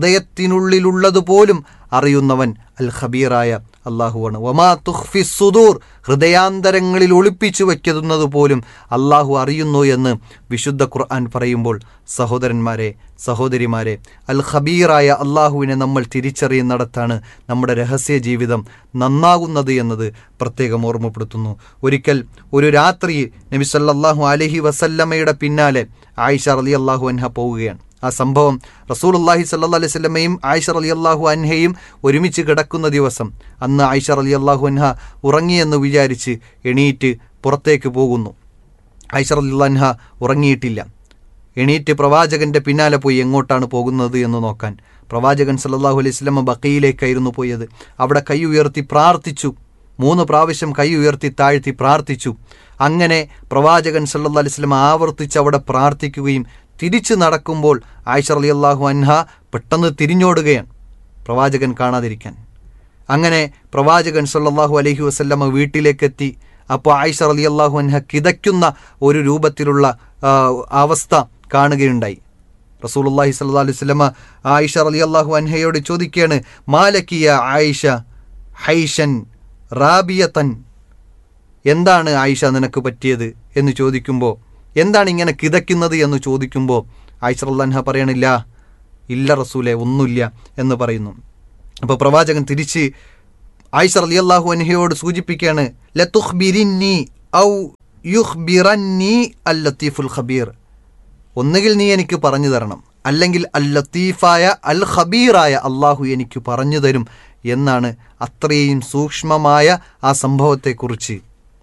ഹൃദയത്തിനുള്ളിലുള്ളതുപോലും അറിയുന്നവൻ അൽ ഖബീറായ അള്ളാഹുവാണ് വമാ തുഹ്ഫി സുദൂർ ഹൃദയാന്തരങ്ങളിൽ ഒളിപ്പിച്ചു വയ്ക്കുന്നത് പോലും അള്ളാഹു അറിയുന്നു എന്ന് വിശുദ്ധ ഖുർആൻ പറയുമ്പോൾ സഹോദരന്മാരെ സഹോദരിമാരെ അൽ ഖബീറായ അള്ളാഹുവിനെ നമ്മൾ തിരിച്ചറിയുന്നിടത്താണ് നമ്മുടെ രഹസ്യ ജീവിതം നന്നാകുന്നത് എന്നത് പ്രത്യേകം ഓർമ്മപ്പെടുത്തുന്നു ഒരിക്കൽ ഒരു രാത്രി നബി സല്ലല്ലാഹു അലഹി വസല്ലമയുടെ പിന്നാലെ ആയിഷ റലി അള്ളാഹു അൻഹ പോവുകയാണ് ആ സംഭവം റസൂൽ അള്ളാഹി സല്ലാ അലൈഹി സ്വലമയും ആയിഷ അലി അള്ളാഹു അൻഹയും ഒരുമിച്ച് കിടക്കുന്ന ദിവസം അന്ന് ആയിഷ അലി അള്ളാഹു അൻഹ ഉറങ്ങിയെന്ന് വിചാരിച്ച് എണീറ്റ് പുറത്തേക്ക് പോകുന്നു ആയിഷ അലി അൻഹ ഉറങ്ങിയിട്ടില്ല എണീറ്റ് പ്രവാചകന്റെ പിന്നാലെ പോയി എങ്ങോട്ടാണ് പോകുന്നത് എന്ന് നോക്കാൻ പ്രവാചകൻ സല്ലാഹു അലൈഹി സ്വലമ ബക്കയിലേക്കായിരുന്നു പോയത് അവിടെ കൈ ഉയർത്തി പ്രാർത്ഥിച്ചു മൂന്ന് പ്രാവശ്യം കൈ ഉയർത്തി താഴ്ത്തി പ്രാർത്ഥിച്ചു അങ്ങനെ പ്രവാചകൻ സല്ലാ അലൈഹി സ്വലം ആവർത്തിച്ച് അവിടെ പ്രാർത്ഥിക്കുകയും തിരിച്ചു നടക്കുമ്പോൾ ആയിഷ അലി അള്ളാഹു അൻഹ പെട്ടെന്ന് തിരിഞ്ഞോടുകയാണ് പ്രവാചകൻ കാണാതിരിക്കാൻ അങ്ങനെ പ്രവാചകൻ സല്ലാഹു അലഹി വസ്ല്ലമ്മ വീട്ടിലേക്കെത്തി അപ്പോൾ ആയിഷ അലി അള്ളാഹു അൻഹ കിതയ്ക്കുന്ന ഒരു രൂപത്തിലുള്ള അവസ്ഥ കാണുകയുണ്ടായി റസൂലുല്ലാഹി സല്ലാ അലൈഹി സ്വലമ ആയിഷ അലി അള്ളാഹു അൻഹയോട് ചോദിക്കുകയാണ് മാലക്കിയ ആയിഷ ഹൈഷൻ റാബിയത്തൻ എന്താണ് ആയിഷ നിനക്ക് പറ്റിയത് എന്ന് ചോദിക്കുമ്പോൾ എന്താണ് ഇങ്ങനെ കിതയ്ക്കുന്നത് എന്ന് ചോദിക്കുമ്പോൾ ആയിഷ അള്ളാൻഹ പറയണില്ല ഇല്ല റസൂലെ ഒന്നുമില്ല എന്ന് പറയുന്നു അപ്പോൾ പ്രവാചകൻ തിരിച്ച് ആയിഷ റളിയല്ലാഹു അൻഹയോട് സൂചിപ്പിക്കുകയാണ് ലതുഖ്ബിരിന്നി ഔ യുഖ്ബിറന്നി അൽ ലത്തീഫുൽ ഖബീർ ഒന്നുകിൽ നീ എനിക്ക് പറഞ്ഞു തരണം അല്ലെങ്കിൽ അൽ ലത്തീഫായ അൽ ഖബീറായ അള്ളാഹു എനിക്ക് പറഞ്ഞു തരും എന്നാണ് അത്രയും സൂക്ഷ്മമായ ആ സംഭവത്തെക്കുറിച്ച്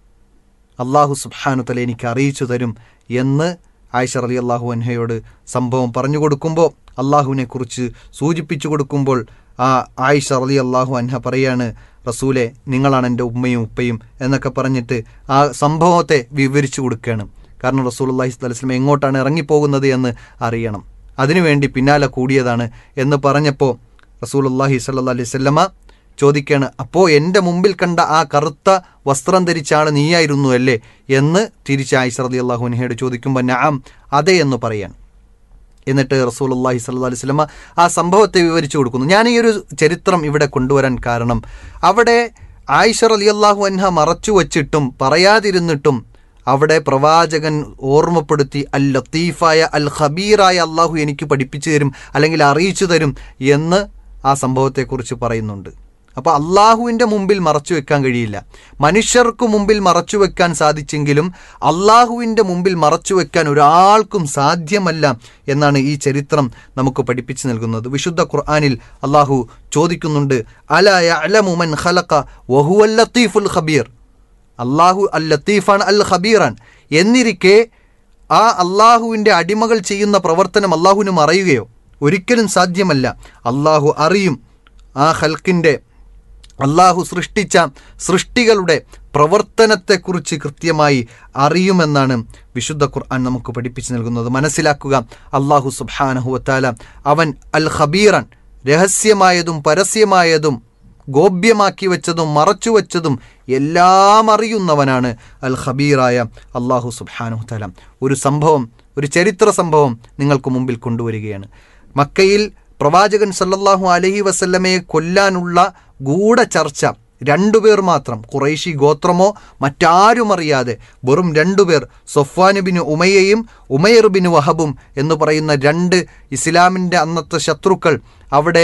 അള്ളാഹു സുബ്ഹാനുതല എനിക്ക് അറിയിച്ചു തരും എന്ന് ആയിഷ റലി അള്ളാഹു അൻഹയോട് സംഭവം പറഞ്ഞു കൊടുക്കുമ്പോൾ അള്ളാഹുവിനെ കുറിച്ച് സൂചിപ്പിച്ചു കൊടുക്കുമ്പോൾ ആ ആയിഷ റലി അള്ളാഹു അൻഹ പറയാണ് റസൂലെ നിങ്ങളാണ് എൻ്റെ ഉമ്മയും ഉപ്പയും എന്നൊക്കെ പറഞ്ഞിട്ട് ആ സംഭവത്തെ വിവരിച്ചു കൊടുക്കുകയാണ് കാരണം റസൂൽ അള്ളാഹി സ്വലം എങ്ങോട്ടാണ് ഇറങ്ങിപ്പോകുന്നത് എന്ന് അറിയണം അതിനുവേണ്ടി പിന്നാലെ കൂടിയതാണ് എന്ന് പറഞ്ഞപ്പോൾ റസൂൽ അള്ളാഹി സല്ലാ അലൈഹി സ്വല്ലമ ചോദിക്കുകയാണ് അപ്പോൾ എൻ്റെ മുമ്പിൽ കണ്ട ആ കറുത്ത വസ്ത്രം ധരിച്ച ആൾ നീയായിരുന്നു അല്ലേ എന്ന് തിരിച്ച് ആയിഷ റതി അള്ളാഹുനഹയോട് ചോദിക്കുമ്പോൾ നാം അതെ എന്ന് പറയാൻ എന്നിട്ട് റസൂൽ അള്ളാഹി സല്ലു അലൈഹി സ്വലമ ആ സംഭവത്തെ വിവരിച്ചു കൊടുക്കുന്നു ഞാൻ ഈ ഒരു ചരിത്രം ഇവിടെ കൊണ്ടുവരാൻ കാരണം അവിടെ ആയിഷ റലി അള്ളാഹു അൻഹ മറച്ചു വച്ചിട്ടും പറയാതിരുന്നിട്ടും അവിടെ പ്രവാചകൻ ഓർമ്മപ്പെടുത്തി അൽ ലത്തീഫായ അൽ ഖബീറായ അള്ളാഹു എനിക്ക് പഠിപ്പിച്ചു തരും അല്ലെങ്കിൽ അറിയിച്ചു തരും എന്ന് ആ സംഭവത്തെക്കുറിച്ച് പറയുന്നുണ്ട് അപ്പോൾ അള്ളാഹുവിൻ്റെ മുമ്പിൽ മറച്ചു വെക്കാൻ കഴിയില്ല മനുഷ്യർക്ക് മുമ്പിൽ മറച്ചു വെക്കാൻ സാധിച്ചെങ്കിലും അള്ളാഹുവിൻ്റെ മുമ്പിൽ മറച്ചു വെക്കാൻ ഒരാൾക്കും സാധ്യമല്ല എന്നാണ് ഈ ചരിത്രം നമുക്ക് പഠിപ്പിച്ചു നൽകുന്നത് വിശുദ്ധ ഖുർആാനിൽ അള്ളാഹു ചോദിക്കുന്നുണ്ട് അല അലമുമൻ ഖലഖ വഹുവൽ ലത്തീഫുൽ ഖബീർ അള്ളാഹു അൽ ലത്തീഫാണ് അൽ ഖബീറാൻ എന്നിരിക്കെ ആ അള്ളാഹുവിൻ്റെ അടിമകൾ ചെയ്യുന്ന പ്രവർത്തനം അള്ളാഹുവിന് മറയുകയോ ഒരിക്കലും സാധ്യമല്ല അള്ളാഹു അറിയും ആ ഹൽക്കിൻ്റെ അള്ളാഹു സൃഷ്ടിച്ച സൃഷ്ടികളുടെ പ്രവർത്തനത്തെക്കുറിച്ച് കൃത്യമായി അറിയുമെന്നാണ് വിശുദ്ധ ഖുർആൻ നമുക്ക് പഠിപ്പിച്ചു നൽകുന്നത് മനസ്സിലാക്കുക അള്ളാഹു സുബാനഹുവത്താല അവൻ അൽ ഖബീറൻ രഹസ്യമായതും പരസ്യമായതും ഗോപ്യമാക്കി വെച്ചതും മറച്ചു വെച്ചതും എല്ലാം അറിയുന്നവനാണ് അൽ ഖബീറായ അള്ളാഹു സുബാനു തല ഒരു സംഭവം ഒരു ചരിത്ര സംഭവം നിങ്ങൾക്ക് മുമ്പിൽ കൊണ്ടുവരികയാണ് മക്കയിൽ പ്രവാചകൻ സല്ലല്ലാഹു അലഹി വസല്ലമയെ കൊല്ലാനുള്ള ഗൂഢചർച്ച രണ്ടുപേർ മാത്രം ഖുറൈശി ഗോത്രമോ മറ്റാരും അറിയാതെ വെറും രണ്ടുപേർ സൊഫ്വാന് ബിൻ ഉമയയും ഉമയർ ബിൻ വഹബും എന്ന് പറയുന്ന രണ്ട് ഇസ്ലാമിൻ്റെ അന്നത്തെ ശത്രുക്കൾ അവിടെ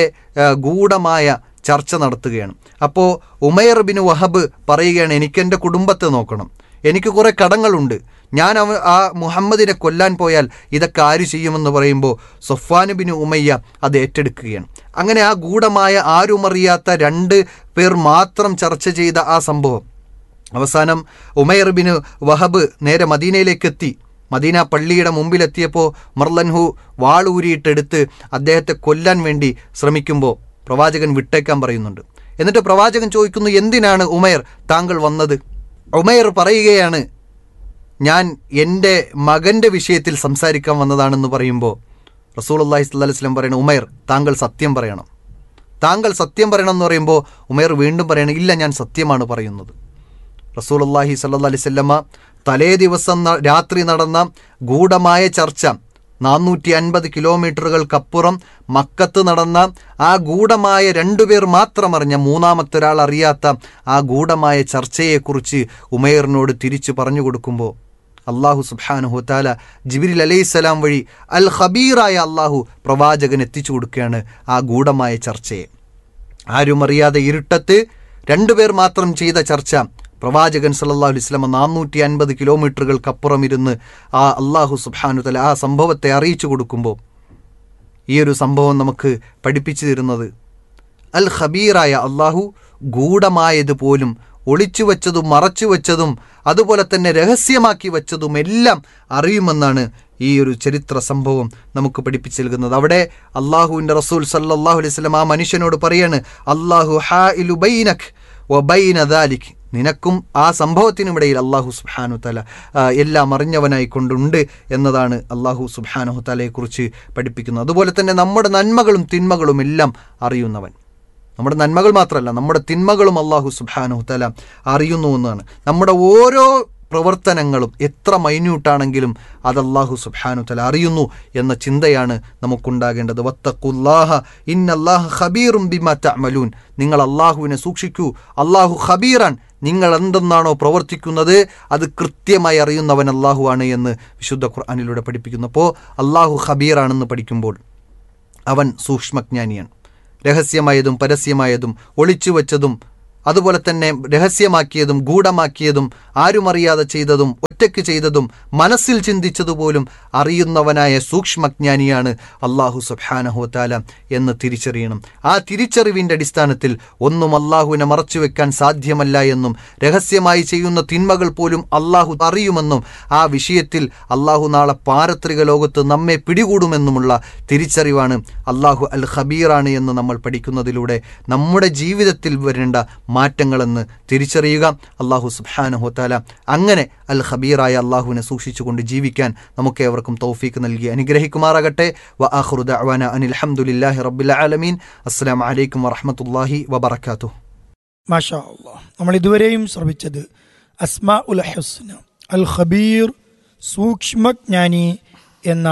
ഗൂഢമായ ചർച്ച നടത്തുകയാണ് അപ്പോൾ ഉമയർ ബിൻ വഹബ് പറയുകയാണ് എനിക്ക് എൻ്റെ കുടുംബത്തെ നോക്കണം എനിക്ക് കുറേ കടങ്ങളുണ്ട് ഞാൻ അവ ആ മുഹമ്മദിനെ കൊല്ലാൻ പോയാൽ ഇതൊക്കെ ആര് ചെയ്യുമെന്ന് പറയുമ്പോൾ സൊഫാന് ബിൻ ഉമയ്യ അത് ഏറ്റെടുക്കുകയാണ് അങ്ങനെ ആ ഗൂഢമായ ആരുമറിയാത്ത രണ്ട് പേർ മാത്രം ചർച്ച ചെയ്ത ആ സംഭവം അവസാനം ഉമയർ ബിൻ വഹബ് നേരെ മദീനയിലേക്ക് എത്തി മദീന പള്ളിയുടെ മുമ്പിലെത്തിയപ്പോൾ മർലൻഹു വാളൂരിയിട്ടെടുത്ത് അദ്ദേഹത്തെ കൊല്ലാൻ വേണ്ടി ശ്രമിക്കുമ്പോൾ പ്രവാചകൻ വിട്ടേക്കാൻ പറയുന്നുണ്ട് എന്നിട്ട് പ്രവാചകൻ ചോദിക്കുന്നു എന്തിനാണ് ഉമയർ താങ്കൾ വന്നത് ഉമയർ പറയുകയാണ് ഞാൻ എൻ്റെ മകൻ്റെ വിഷയത്തിൽ സംസാരിക്കാൻ വന്നതാണെന്ന് പറയുമ്പോൾ റസൂൽ അള്ളാഹി സ്വല്ലി വസ്ലം പറയുന്നത് ഉമയർ താങ്കൾ സത്യം പറയണം താങ്കൾ സത്യം പറയണം എന്ന് പറയുമ്പോൾ ഉമയർ വീണ്ടും പറയണം ഇല്ല ഞാൻ സത്യമാണ് പറയുന്നത് റസൂൽ അള്ളാഹി സല്ലാ അലിസ്വല്ലമ്മ തലേ ദിവസം രാത്രി നടന്ന ഗൂഢമായ ചർച്ച നാനൂറ്റി അൻപത് കിലോമീറ്ററുകൾക്കപ്പുറം മക്കത്ത് നടന്ന ആ ഗൂഢമായ രണ്ടുപേർ മാത്രം അറിഞ്ഞ മൂന്നാമത്തെ ഒരാൾ അറിയാത്ത ആ ഗൂഢമായ ചർച്ചയെക്കുറിച്ച് ഉമേറിനോട് തിരിച്ചു പറഞ്ഞു കൊടുക്കുമ്പോൾ അള്ളാഹു സുബാനുഹു താല ജിബിരിൽ അലൈഹിസ്സലാം വഴി അൽ ഖബീറായ അള്ളാഹു പ്രവാചകൻ എത്തിച്ചു കൊടുക്കുകയാണ് ആ ഗൂഢമായ ചർച്ചയെ ആരും അറിയാതെ ഇരുട്ടത്ത് രണ്ടുപേർ മാത്രം ചെയ്ത ചർച്ച പ്രവാചകൻ സല്ലാ അലുസ്ലമ നാനൂറ്റി അൻപത് കിലോമീറ്ററുകൾക്കപ്പുറം ഇരുന്ന് ആ അള്ളാഹു സുബാനു തല ആ സംഭവത്തെ അറിയിച്ചു കൊടുക്കുമ്പോൾ ഈ ഒരു സംഭവം നമുക്ക് പഠിപ്പിച്ചു തരുന്നത് അൽ ഖബീറായ അള്ളാഹു ഗൂഢമായതുപോലും ഒളിച്ചു വച്ചതും മറച്ചു വച്ചതും അതുപോലെ തന്നെ രഹസ്യമാക്കി വച്ചതും എല്ലാം അറിയുമെന്നാണ് ഈ ഒരു ചരിത്ര സംഭവം നമുക്ക് പഠിപ്പിച്ചു നൽകുന്നത് അവിടെ അള്ളാഹുവിൻ്റെ റസൂൽ സല്ലാഹു അലൈഹി സ്വലം ആ മനുഷ്യനോട് പറയാണ് അള്ളാഹു ഹാ ഇലു ബൈനഖ് വ ബൈന ദാലിഖ് നിനക്കും ആ സംഭവത്തിനുമിടയിൽ അള്ളാഹു സുബാനു തല എല്ലാം അറിഞ്ഞവനായി കൊണ്ടുണ്ട് എന്നതാണ് അള്ളാഹു സുബാനു തലയെക്കുറിച്ച് പഠിപ്പിക്കുന്നത് അതുപോലെ തന്നെ നമ്മുടെ നന്മകളും തിന്മകളും എല്ലാം അറിയുന്നവൻ നമ്മുടെ നന്മകൾ മാത്രമല്ല നമ്മുടെ തിന്മകളും അള്ളാഹു സുബാനു തല അറിയുന്നു എന്നാണ് നമ്മുടെ ഓരോ പ്രവർത്തനങ്ങളും എത്ര മൈന്യൂട്ടാണെങ്കിലും അത് അള്ളാഹു സുബാനു തല അറിയുന്നു എന്ന ചിന്തയാണ് നമുക്കുണ്ടാകേണ്ടത് വത്തക്കുല്ലാഹ ഇന്നല്ലാഹ ഖബീറും ബിമ തഅമലൂൻ നിങ്ങൾ അള്ളാഹുവിനെ സൂക്ഷിക്കൂ അള്ളാഹു ഖബീറാൻ നിങ്ങൾ എന്തെന്നാണോ പ്രവർത്തിക്കുന്നത് അത് കൃത്യമായി അറിയുന്നവൻ അള്ളാഹു ആണ് എന്ന് വിശുദ്ധ ഖുർആാനിലൂടെ പഠിപ്പിക്കുന്നു അപ്പോൾ അള്ളാഹു ഖബീറാണെന്ന് പഠിക്കുമ്പോൾ അവൻ സൂക്ഷ്മജ്ഞാനിയാണ് രഹസ്യമായതും പരസ്യമായതും ഒളിച്ചു വച്ചതും അതുപോലെ തന്നെ രഹസ്യമാക്കിയതും ഗൂഢമാക്കിയതും ആരുമറിയാതെ ചെയ്തതും ഒറ്റയ്ക്ക് ചെയ്തതും മനസ്സിൽ ചിന്തിച്ചതുപോലും അറിയുന്നവനായ സൂക്ഷ്മജ്ഞാനിയാണ് അള്ളാഹു സുബ്ഹാനഹുത്താല എന്ന് തിരിച്ചറിയണം ആ തിരിച്ചറിവിൻ്റെ അടിസ്ഥാനത്തിൽ ഒന്നും അള്ളാഹുവിനെ മറച്ചുവെക്കാൻ സാധ്യമല്ല എന്നും രഹസ്യമായി ചെയ്യുന്ന തിന്മകൾ പോലും അള്ളാഹു അറിയുമെന്നും ആ വിഷയത്തിൽ അള്ളാഹു നാളെ പാരത്രിക ലോകത്ത് നമ്മെ പിടികൂടുമെന്നുമുള്ള തിരിച്ചറിവാണ് അള്ളാഹു അൽ ഖബീറാണ് എന്ന് നമ്മൾ പഠിക്കുന്നതിലൂടെ നമ്മുടെ ജീവിതത്തിൽ വരേണ്ട മാറ്റങ്ങളെന്ന് തിരിച്ചറിയുക അള്ളാഹു സുബ്ഹാനഹുത്താല അങ്ങനെ അൽ ഖബീറായ അള്ളാഹുവിനെ സൂക്ഷിച്ചുകൊണ്ട് ജീവിക്കാൻ നമുക്ക് ഏവർക്കും തൗഫീക്ക് നൽകി അനുഗ്രഹിക്കുമാറാകട്ടെ വ ആഖിറു ദഅവാന അനിൽ ഹംദുലില്ലാഹി റബ്ബിൽ ആലമീൻ അസ്സലാമു അലൈക്കും വറഹ്മത്തുള്ളാഹി വബറകാതുഹു മാഷാ അള്ളാഹ് നമ്മൾ ഇതുവരെയും ശ്രമിച്ചത് അസ്മാ ഉൽ ഹുസ്ന അൽ ഖബീർ സൂക്ഷ്മജ്ഞാനി എന്ന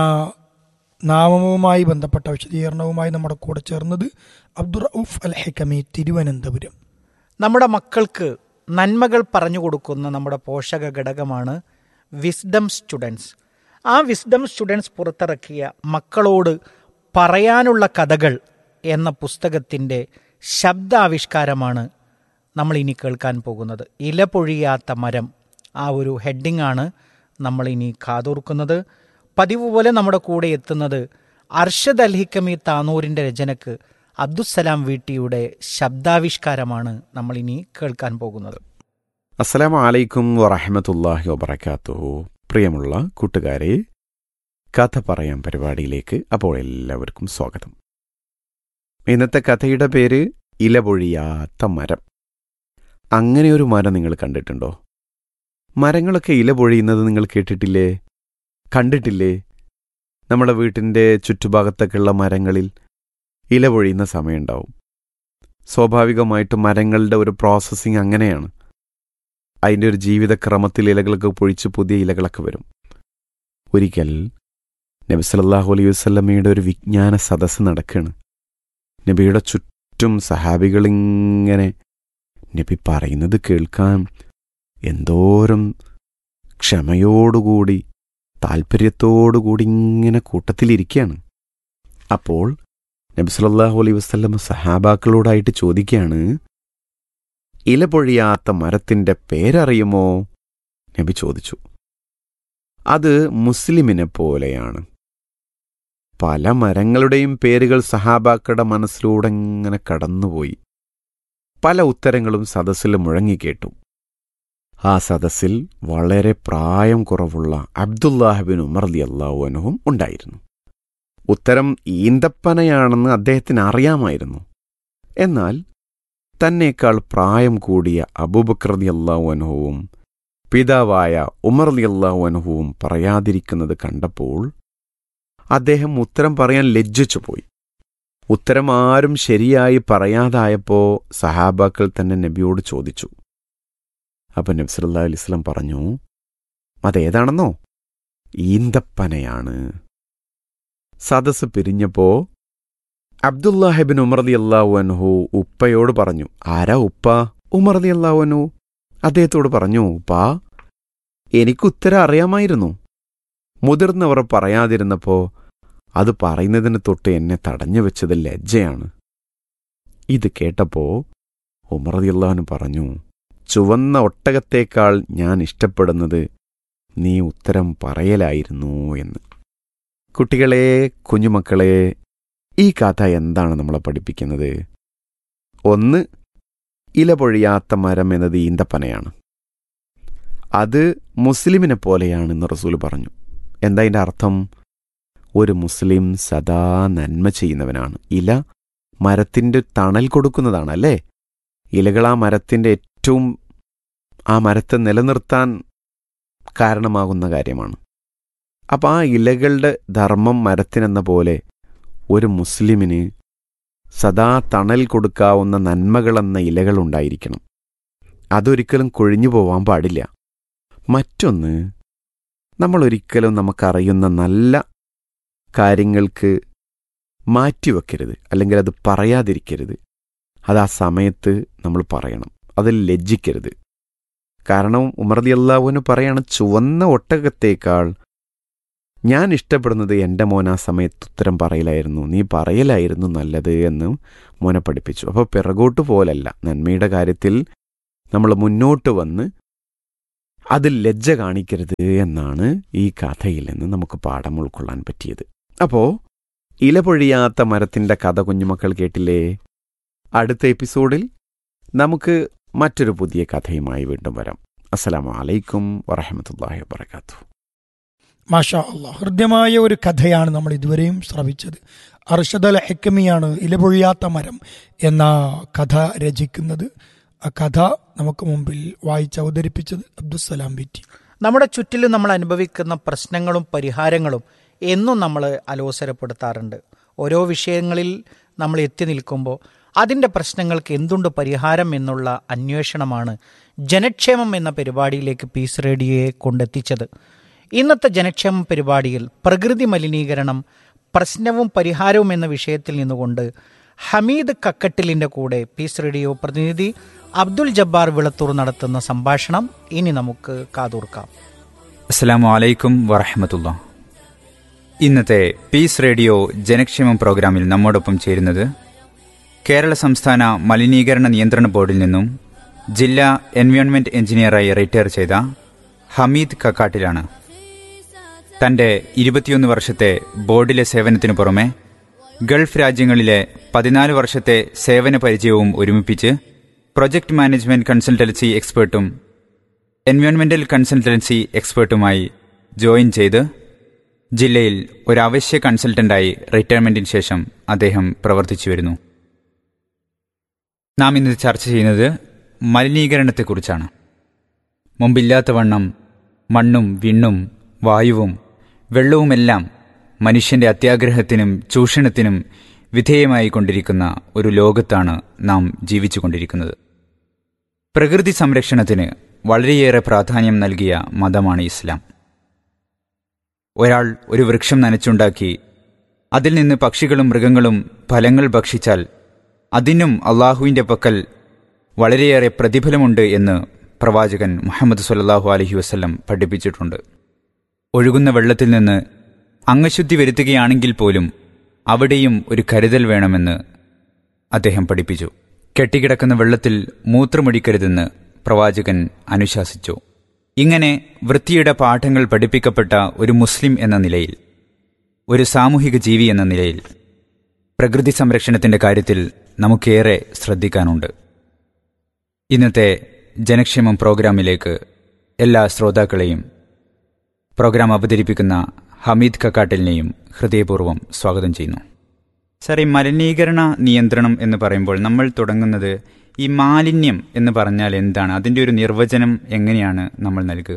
നാമവുമായി ബന്ധപ്പെട്ട വിശദീകരണവുമായി നമ്മുടെ കൂടെ ചേർന്നത് അബ്ദുറൌഫ് അൽ ഹെക്കമി തിരുവനന്തപുരം നമ്മുടെ മക്കൾക്ക് നന്മകൾ പറഞ്ഞു കൊടുക്കുന്ന നമ്മുടെ പോഷക ഘടകമാണ് വിസ്ഡം സ്റ്റുഡൻസ് ആ വിസ്ഡം സ്റ്റുഡൻസ് പുറത്തിറക്കിയ മക്കളോട് പറയാനുള്ള കഥകൾ എന്ന പുസ്തകത്തിൻ്റെ ശബ്ദാവിഷ്കാരമാണ് നമ്മൾ ഇനി കേൾക്കാൻ പോകുന്നത് ഇല പൊഴിയാത്ത മരം ആ ഒരു ഹെഡിങ് ആണ് നമ്മൾ ഇനി കാതോർക്കുന്നത് പതിവ് പോലെ നമ്മുടെ കൂടെ എത്തുന്നത് അർഷദ് അൽഹിക്കമി താനൂരിൻ്റെ രചനക്ക് അബ്ദുസലാം വീട്ടിയുടെ ശബ്ദാവിഷ്കാരമാണ് നമ്മൾ ഇനി കേൾക്കാൻ പോകുന്നത് അസ്സലാമു അലൈക്കും വറഹമത്തല്ലാഹി വബർക്കാത്തുഹു പ്രിയമുള്ള കൂട്ടുകാരെ കഥ പറയാം പരിപാടിയിലേക്ക് അപ്പോൾ എല്ലാവർക്കും സ്വാഗതം ഇന്നത്തെ കഥയുടെ പേര് ഇലപൊഴിയാത്ത മരം അങ്ങനെ ഒരു മരം നിങ്ങൾ കണ്ടിട്ടുണ്ടോ മരങ്ങളൊക്കെ ഇല പൊഴിയുന്നത് നിങ്ങൾ കേട്ടിട്ടില്ലേ കണ്ടിട്ടില്ലേ നമ്മുടെ വീട്ടിൻ്റെ ചുറ്റുഭാഗത്തൊക്കെയുള്ള മരങ്ങളിൽ ഇല പൊഴിയുന്ന സമയമുണ്ടാവും സ്വാഭാവികമായിട്ടും മരങ്ങളുടെ ഒരു പ്രോസസ്സിങ് അങ്ങനെയാണ് അതിൻ്റെ ഒരു ജീവിതക്രമത്തിൽ ഇലകളൊക്കെ പൊഴിച്ച് പുതിയ ഇലകളൊക്കെ വരും ഒരിക്കൽ നബി സല്ലല്ലാഹു അലൈഹി വസല്ലമയുടെ ഒരു വിജ്ഞാന സദസ്സ് നടക്കുകയാണ് നബിയുടെ ചുറ്റും സഹാബികളിങ്ങനെ നബി പറയുന്നത് കേൾക്കാൻ എന്തോരം ക്ഷമയോടുകൂടി താല്പര്യത്തോടുകൂടി ഇങ്ങനെ കൂട്ടത്തിലിരിക്കുകയാണ് അപ്പോൾ നബി സല്ലല്ലാഹു അലൈഹി വസല്ലമ സഹാബാക്കളോടായിട്ട് ചോദിക്കുകയാണ് ഇല പൊഴിയാത്ത മരത്തിന്റെ പേരറിയുമോ നബി ചോദിച്ചു അത് മുസ്ലിമിനെ പോലെയാണ് പല മരങ്ങളുടെയും പേരുകൾ സഹാബാക്കളുടെ മനസ്സിലൂടെ ഇങ്ങനെ കടന്നുപോയി പല ഉത്തരങ്ങളും സദസ്സിൽ മുഴങ്ങിക്കേട്ടു ആ സദസ്സിൽ വളരെ പ്രായം കുറവുള്ള അബ്ദുല്ലാഹിബിൻ ഉമർ അലി അള്ളാഹുവിനും ഉണ്ടായിരുന്നു ഉത്തരം ഈന്തപ്പനയാണെന്ന് അദ്ദേഹത്തിന് അറിയാമായിരുന്നു എന്നാൽ തന്നേക്കാൾ പ്രായം കൂടിയ അബൂബക്രതി അള്ളാഹുവനുഹവും പിതാവായ ഉമർ അലി അള്ളാഹുവനുഹവും പറയാതിരിക്കുന്നത് കണ്ടപ്പോൾ അദ്ദേഹം ഉത്തരം പറയാൻ ലജ്ജിച്ചുപോയി ഉത്തരം ആരും ശരിയായി പറയാതായപ്പോൾ സഹാബാക്കൾ തന്നെ നബിയോട് ചോദിച്ചു അപ്പം നബി സല്ലല്ലാഹു അലൈഹി വസല്ലം പറഞ്ഞു അതേതാണെന്നോ ഈന്തപ്പനയാണ് സദസ് പിരിഞ്ഞപ്പോ അബ്ദുല്ലാഹിബിൻ ഉമർദി അള്ളാഹുഅൻഹു ഉപ്പയോട് പറഞ്ഞു ആരാ ഉപ്പ ഉമർദി അള്ളാഹുഅൻഹു അദ്ദേഹത്തോട് പറഞ്ഞു ഉപ്പാ എനിക്ക് ഉത്തരം അറിയാമായിരുന്നു മുതിർന്നവർ പറയാതിരുന്നപ്പോ അത് പറയുന്നതിന് തൊട്ട് എന്നെ തടഞ്ഞു വെച്ചത് ലജ്ജയാണ് ഇത് കേട്ടപ്പോ ഉമർദി അള്ളാഹുന് പറഞ്ഞു ചുവന്ന ഒട്ടകത്തേക്കാൾ ഞാൻ ഇഷ്ടപ്പെടുന്നത് നീ ഉത്തരം പറയലായിരുന്നു എന്ന് കുട്ടികളെ കുഞ്ഞുമക്കളെ ഈ കഥ എന്താണ് നമ്മളെ പഠിപ്പിക്കുന്നത് ഒന്ന് ഇല പൊഴിയാത്ത മരം എന്നത് ഈന്തപ്പനയാണ് അത് മുസ്ലിമിനെ പോലെയാണെന്ന് റസൂൽ പറഞ്ഞു എന്താ അതിൻ്റെ അർത്ഥം ഒരു മുസ്ലിം സദാ നന്മ ചെയ്യുന്നവനാണ് ഇല മരത്തിൻ്റെ തണൽ കൊടുക്കുന്നതാണ് അല്ലേ ഇലകൾ ആ മരത്തിൻ്റെ ഏറ്റവും ആ മരത്തെ നിലനിർത്താൻ കാരണമാകുന്ന കാര്യമാണ് അപ്പം ആ ഇലകളുടെ ധർമ്മം മരത്തിനെന്ന പോലെ ഒരു മുസ്ലിമിന് സദാ തണൽ കൊടുക്കാവുന്ന നന്മകളെന്ന ഇലകളുണ്ടായിരിക്കണം അതൊരിക്കലും കൊഴിഞ്ഞു പോവാൻ പാടില്ല മറ്റൊന്ന് നമ്മൾ ഒരിക്കലും നമുക്കറിയുന്ന നല്ല കാര്യങ്ങൾക്ക് മാറ്റിവെക്കരുത് അല്ലെങ്കിൽ അത് പറയാതിരിക്കരുത് അത് ആ സമയത്ത് നമ്മൾ പറയണം അതിൽ ലജ്ജിക്കരുത് കാരണം ഉമർദി അള്ളാഹുവിന് പറയാണ് ചുവന്ന ഒട്ടകത്തേക്കാൾ ഞാൻ ഇഷ്ടപ്പെടുന്നത് എൻ്റെ മോൻ ആ സമയത്ത് ഉത്തരം പറയലായിരുന്നു നീ പറയലായിരുന്നു നല്ലത് എന്ന് മോനെ പഠിപ്പിച്ചു അപ്പോൾ പിറകോട്ട് പോലല്ല നന്മയുടെ കാര്യത്തിൽ നമ്മൾ മുന്നോട്ട് വന്ന് അതിൽ ലജ്ജ കാണിക്കരുത് എന്നാണ് ഈ കഥയിൽ നിന്ന് നമുക്ക് പാഠം ഉൾക്കൊള്ളാൻ പറ്റിയത് അപ്പോൾ ഇല പൊഴിയാത്ത മരത്തിൻ്റെ കഥ കുഞ്ഞുമക്കൾ കേട്ടില്ലേ അടുത്ത എപ്പിസോഡിൽ നമുക്ക് മറ്റൊരു പുതിയ കഥയുമായി വീണ്ടും വരാം അസ്സലാമു അലൈക്കും വറഹമത്തല്ലാഹി വാബർക്കാത്തു മാഷാ അള്ളാഹ് ഹൃദ്യമായ ഒരു കഥയാണ് നമ്മൾ ഇതുവരെയും ശ്രവിച്ചത് അർഷദ് അൽ ഹെക്കമിയാണ് ഇലപൊഴിയാത്ത മരം എന്ന കഥ രചിക്കുന്നത് ആ കഥ നമുക്ക് മുമ്പിൽ വായിച്ച് അവതരിപ്പിച്ചത് അബ്ദുസലാം ബിറ്റി നമ്മുടെ ചുറ്റിലും നമ്മൾ അനുഭവിക്കുന്ന പ്രശ്നങ്ങളും പരിഹാരങ്ങളും എന്നും നമ്മൾ അലോസരപ്പെടുത്താറുണ്ട് ഓരോ വിഷയങ്ങളിൽ നമ്മൾ എത്തി നിൽക്കുമ്പോൾ അതിൻ്റെ പ്രശ്നങ്ങൾക്ക് എന്തുണ്ട് പരിഹാരം എന്നുള്ള അന്വേഷണമാണ് ജനക്ഷേമം എന്ന പരിപാടിയിലേക്ക് പീസ് റേഡിയോയെ കൊണ്ടെത്തിച്ചത് ഇന്നത്തെ ജനക്ഷേമ പരിപാടിയിൽ പ്രകൃതി മലിനീകരണം പ്രശ്നവും പരിഹാരവും എന്ന വിഷയത്തിൽ നിന്നുകൊണ്ട് ഹമീദ് കക്കട്ടിലിൻ്റെ കൂടെ പീസ് റേഡിയോ പ്രതിനിധി അബ്ദുൽ ജബ്ബാർ വിളത്തൂർ നടത്തുന്ന സംഭാഷണം ഇനി നമുക്ക് കാതോർക്കാം അസ്സലാമു അലൈക്കും വറഹമത്തുള്ള ഇന്നത്തെ പീസ് റേഡിയോ ജനക്ഷേമം പ്രോഗ്രാമിൽ നമ്മോടൊപ്പം ചേരുന്നത് കേരള സംസ്ഥാന മലിനീകരണ നിയന്ത്രണ ബോർഡിൽ നിന്നും ജില്ലാ എൻവയോൺമെന്റ് എഞ്ചിനീയറായി റിട്ടയർ ചെയ്ത ഹമീദ് കക്കാട്ടിലാണ് തന്റെ ഇരുപത്തിയൊന്ന് വർഷത്തെ ബോർഡിലെ സേവനത്തിനു പുറമെ ഗൾഫ് രാജ്യങ്ങളിലെ പതിനാല് വർഷത്തെ സേവന പരിചയവും ഒരുമിപ്പിച്ച് പ്രൊജക്ട് മാനേജ്മെന്റ് കൺസൾട്ടൻസി എക്സ്പേർട്ടും എൻവയോൺമെന്റൽ കൺസൾട്ടൻസി എക്സ്പേർട്ടുമായി ജോയിൻ ചെയ്ത് ജില്ലയിൽ ഒരു അവശ്യ കൺസൾട്ടന്റായി റിട്ടയർമെന്റിന് ശേഷം അദ്ദേഹം പ്രവർത്തിച്ചു വരുന്നു നാം ഇന്ന് ചർച്ച ചെയ്യുന്നത് മലിനീകരണത്തെക്കുറിച്ചാണ് മുമ്പില്ലാത്ത വണ്ണം മണ്ണും വിണ്ണും വായുവും വെള്ളവുമെല്ലാം മനുഷ്യന്റെ അത്യാഗ്രഹത്തിനും ചൂഷണത്തിനും വിധേയമായി കൊണ്ടിരിക്കുന്ന ഒരു ലോകത്താണ് നാം ജീവിച്ചുകൊണ്ടിരിക്കുന്നത് പ്രകൃതി സംരക്ഷണത്തിന് വളരെയേറെ പ്രാധാന്യം നൽകിയ മതമാണ് ഇസ്ലാം ഒരാൾ ഒരു വൃക്ഷം നനച്ചുണ്ടാക്കി അതിൽ നിന്ന് പക്ഷികളും മൃഗങ്ങളും ഫലങ്ങൾ ഭക്ഷിച്ചാൽ അതിനും അള്ളാഹുവിൻ്റെ പക്കൽ വളരെയേറെ പ്രതിഫലമുണ്ട് എന്ന് പ്രവാചകൻ മുഹമ്മദ് സല്ലാഹു അലഹി വസ്ല്ലം പഠിപ്പിച്ചിട്ടുണ്ട് ഒഴുകുന്ന വെള്ളത്തിൽ നിന്ന് അംഗശുദ്ധി വരുത്തുകയാണെങ്കിൽ പോലും അവിടെയും ഒരു കരുതൽ വേണമെന്ന് അദ്ദേഹം പഠിപ്പിച്ചു കെട്ടിക്കിടക്കുന്ന വെള്ളത്തിൽ മൂത്രമൊഴിക്കരുതെന്ന് പ്രവാചകൻ അനുശാസിച്ചു ഇങ്ങനെ വൃത്തിയുടെ പാഠങ്ങൾ പഠിപ്പിക്കപ്പെട്ട ഒരു മുസ്ലിം എന്ന നിലയിൽ ഒരു സാമൂഹിക ജീവി എന്ന നിലയിൽ പ്രകൃതി സംരക്ഷണത്തിന്റെ കാര്യത്തിൽ നമുക്കേറെ ശ്രദ്ധിക്കാനുണ്ട് ഇന്നത്തെ ജനക്ഷേമം പ്രോഗ്രാമിലേക്ക് എല്ലാ ശ്രോതാക്കളെയും പ്രോഗ്രാം അവതരിപ്പിക്കുന്ന ഹമീദ് കക്കാട്ടിലിനെയും ഹൃദയപൂർവ്വം സ്വാഗതം ചെയ്യുന്നു സാർ ഈ മലിനീകരണ നിയന്ത്രണം എന്ന് പറയുമ്പോൾ നമ്മൾ തുടങ്ങുന്നത് ഈ മാലിന്യം എന്ന് പറഞ്ഞാൽ എന്താണ് അതിൻ്റെ ഒരു നിർവചനം എങ്ങനെയാണ് നമ്മൾ നൽകുക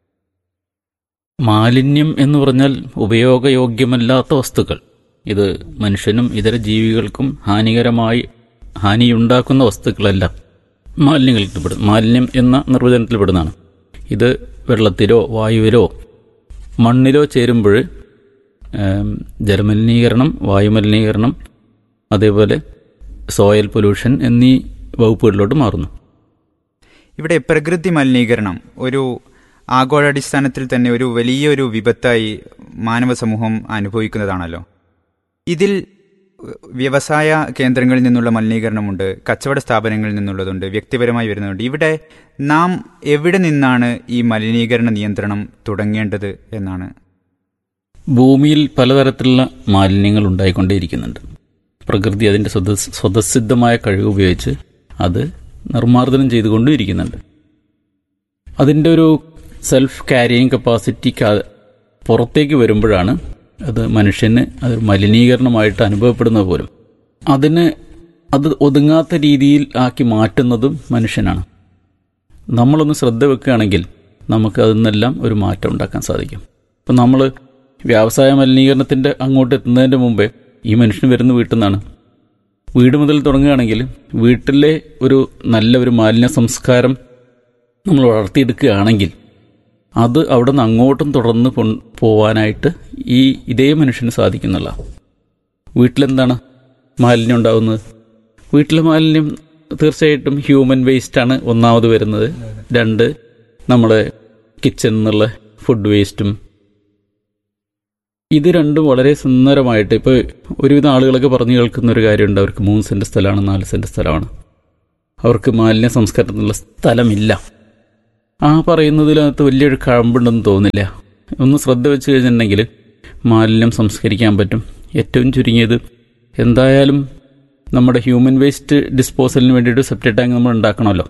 മാലിന്യം എന്ന് പറഞ്ഞാൽ ഉപയോഗയോഗ്യമല്ലാത്ത വസ്തുക്കൾ ഇത് മനുഷ്യനും ഇതര ജീവികൾക്കും ഹാനികരമായി ഹാനിയുണ്ടാക്കുന്ന വസ്തുക്കളെല്ലാം മാലിന്യങ്ങളിൽപ്പെടും മാലിന്യം എന്ന നിർവചനത്തിൽപ്പെടുന്നതാണ് ഇത് വെള്ളത്തിലോ വായുവിലോ മണ്ണിലോ ചേരുമ്പോൾ ജലമലിനീകരണം വായുമലിനീകരണം അതേപോലെ സോയൽ പൊല്യൂഷൻ എന്നീ വകുപ്പുകളിലോട്ട് മാറുന്നു ഇവിടെ പ്രകൃതി മലിനീകരണം ഒരു ആഗോളാടിസ്ഥാനത്തിൽ തന്നെ ഒരു വലിയൊരു വിപത്തായി മാനവ സമൂഹം അനുഭവിക്കുന്നതാണല്ലോ ഇതിൽ വ്യവസായ കേന്ദ്രങ്ങളിൽ നിന്നുള്ള മലിനീകരണമുണ്ട് കച്ചവട സ്ഥാപനങ്ങളിൽ നിന്നുള്ളതുണ്ട് വ്യക്തിപരമായി വരുന്നുണ്ട് ഇവിടെ നാം എവിടെ നിന്നാണ് ഈ മലിനീകരണ നിയന്ത്രണം തുടങ്ങേണ്ടത് എന്നാണ് ഭൂമിയിൽ പലതരത്തിലുള്ള മാലിന്യങ്ങൾ ഉണ്ടായിക്കൊണ്ടേയിരിക്കുന്നുണ്ട് പ്രകൃതി അതിൻ്റെ സ്വത സ്വതസിദ്ധമായ കഴിവ് ഉപയോഗിച്ച് അത് നിർമ്മാർജ്ജനം ചെയ്തുകൊണ്ടും ഇരിക്കുന്നുണ്ട് അതിൻ്റെ ഒരു സെൽഫ് ക്യാരിയിങ് കപ്പാസിറ്റി പുറത്തേക്ക് വരുമ്പോഴാണ് അത് മനുഷ്യന് അതൊരു മലിനീകരണമായിട്ട് അനുഭവപ്പെടുന്നത് പോലും അതിന് അത് ഒതുങ്ങാത്ത രീതിയിൽ ആക്കി മാറ്റുന്നതും മനുഷ്യനാണ് നമ്മളൊന്ന് ശ്രദ്ധ വെക്കുകയാണെങ്കിൽ നമുക്ക് അതിൽ നിന്നെല്ലാം ഒരു മാറ്റം ഉണ്ടാക്കാൻ സാധിക്കും ഇപ്പം നമ്മൾ വ്യവസായ മലിനീകരണത്തിൻ്റെ അങ്ങോട്ട് എത്തുന്നതിൻ്റെ മുമ്പേ ഈ മനുഷ്യന് വരുന്ന വീട്ടിൽ നിന്നാണ് വീട് മുതൽ തുടങ്ങുകയാണെങ്കിൽ വീട്ടിലെ ഒരു നല്ല ഒരു മാലിന്യ സംസ്കാരം നമ്മൾ വളർത്തിയെടുക്കുകയാണെങ്കിൽ അത് അവിടെ നിന്ന് അങ്ങോട്ടും തുടർന്ന് പോവാനായിട്ട് ഈ ഇതേ മനുഷ്യന് സാധിക്കുന്നില്ല വീട്ടിലെന്താണ് മാലിന്യം ഉണ്ടാകുന്നത് വീട്ടിലെ മാലിന്യം തീർച്ചയായിട്ടും ഹ്യൂമൻ വേസ്റ്റാണ് ഒന്നാമത് വരുന്നത് രണ്ട് നമ്മുടെ കിച്ചണിൽ നിന്നുള്ള ഫുഡ് വേസ്റ്റും ഇത് രണ്ടും വളരെ സുന്ദരമായിട്ട് ഇപ്പോൾ ഒരുവിധം ആളുകളൊക്കെ പറഞ്ഞു കേൾക്കുന്ന ഒരു കാര്യമുണ്ട് അവർക്ക് മൂന്ന് സെൻറ്റ് സ്ഥലമാണ് നാല് സെൻറ്റ് സ്ഥലമാണ് അവർക്ക് മാലിന്യ സംസ്കരണത്തിനുള്ള സ്ഥലമില്ല ആ പറയുന്നതിനകത്ത് വലിയൊരു കഴമ്പുണ്ടെന്ന് തോന്നില്ല ഒന്ന് ശ്രദ്ധ വെച്ച് കഴിഞ്ഞിട്ടുണ്ടെങ്കിൽ മാലിന്യം സംസ്കരിക്കാൻ പറ്റും ഏറ്റവും ചുരുങ്ങിയത് എന്തായാലും നമ്മുടെ ഹ്യൂമൻ വേസ്റ്റ് ഡിസ്പോസലിന് വേണ്ടിയിട്ട് സെപ്റ്റി ടാങ്ക് നമ്മൾ ഉണ്ടാക്കണമല്ലോ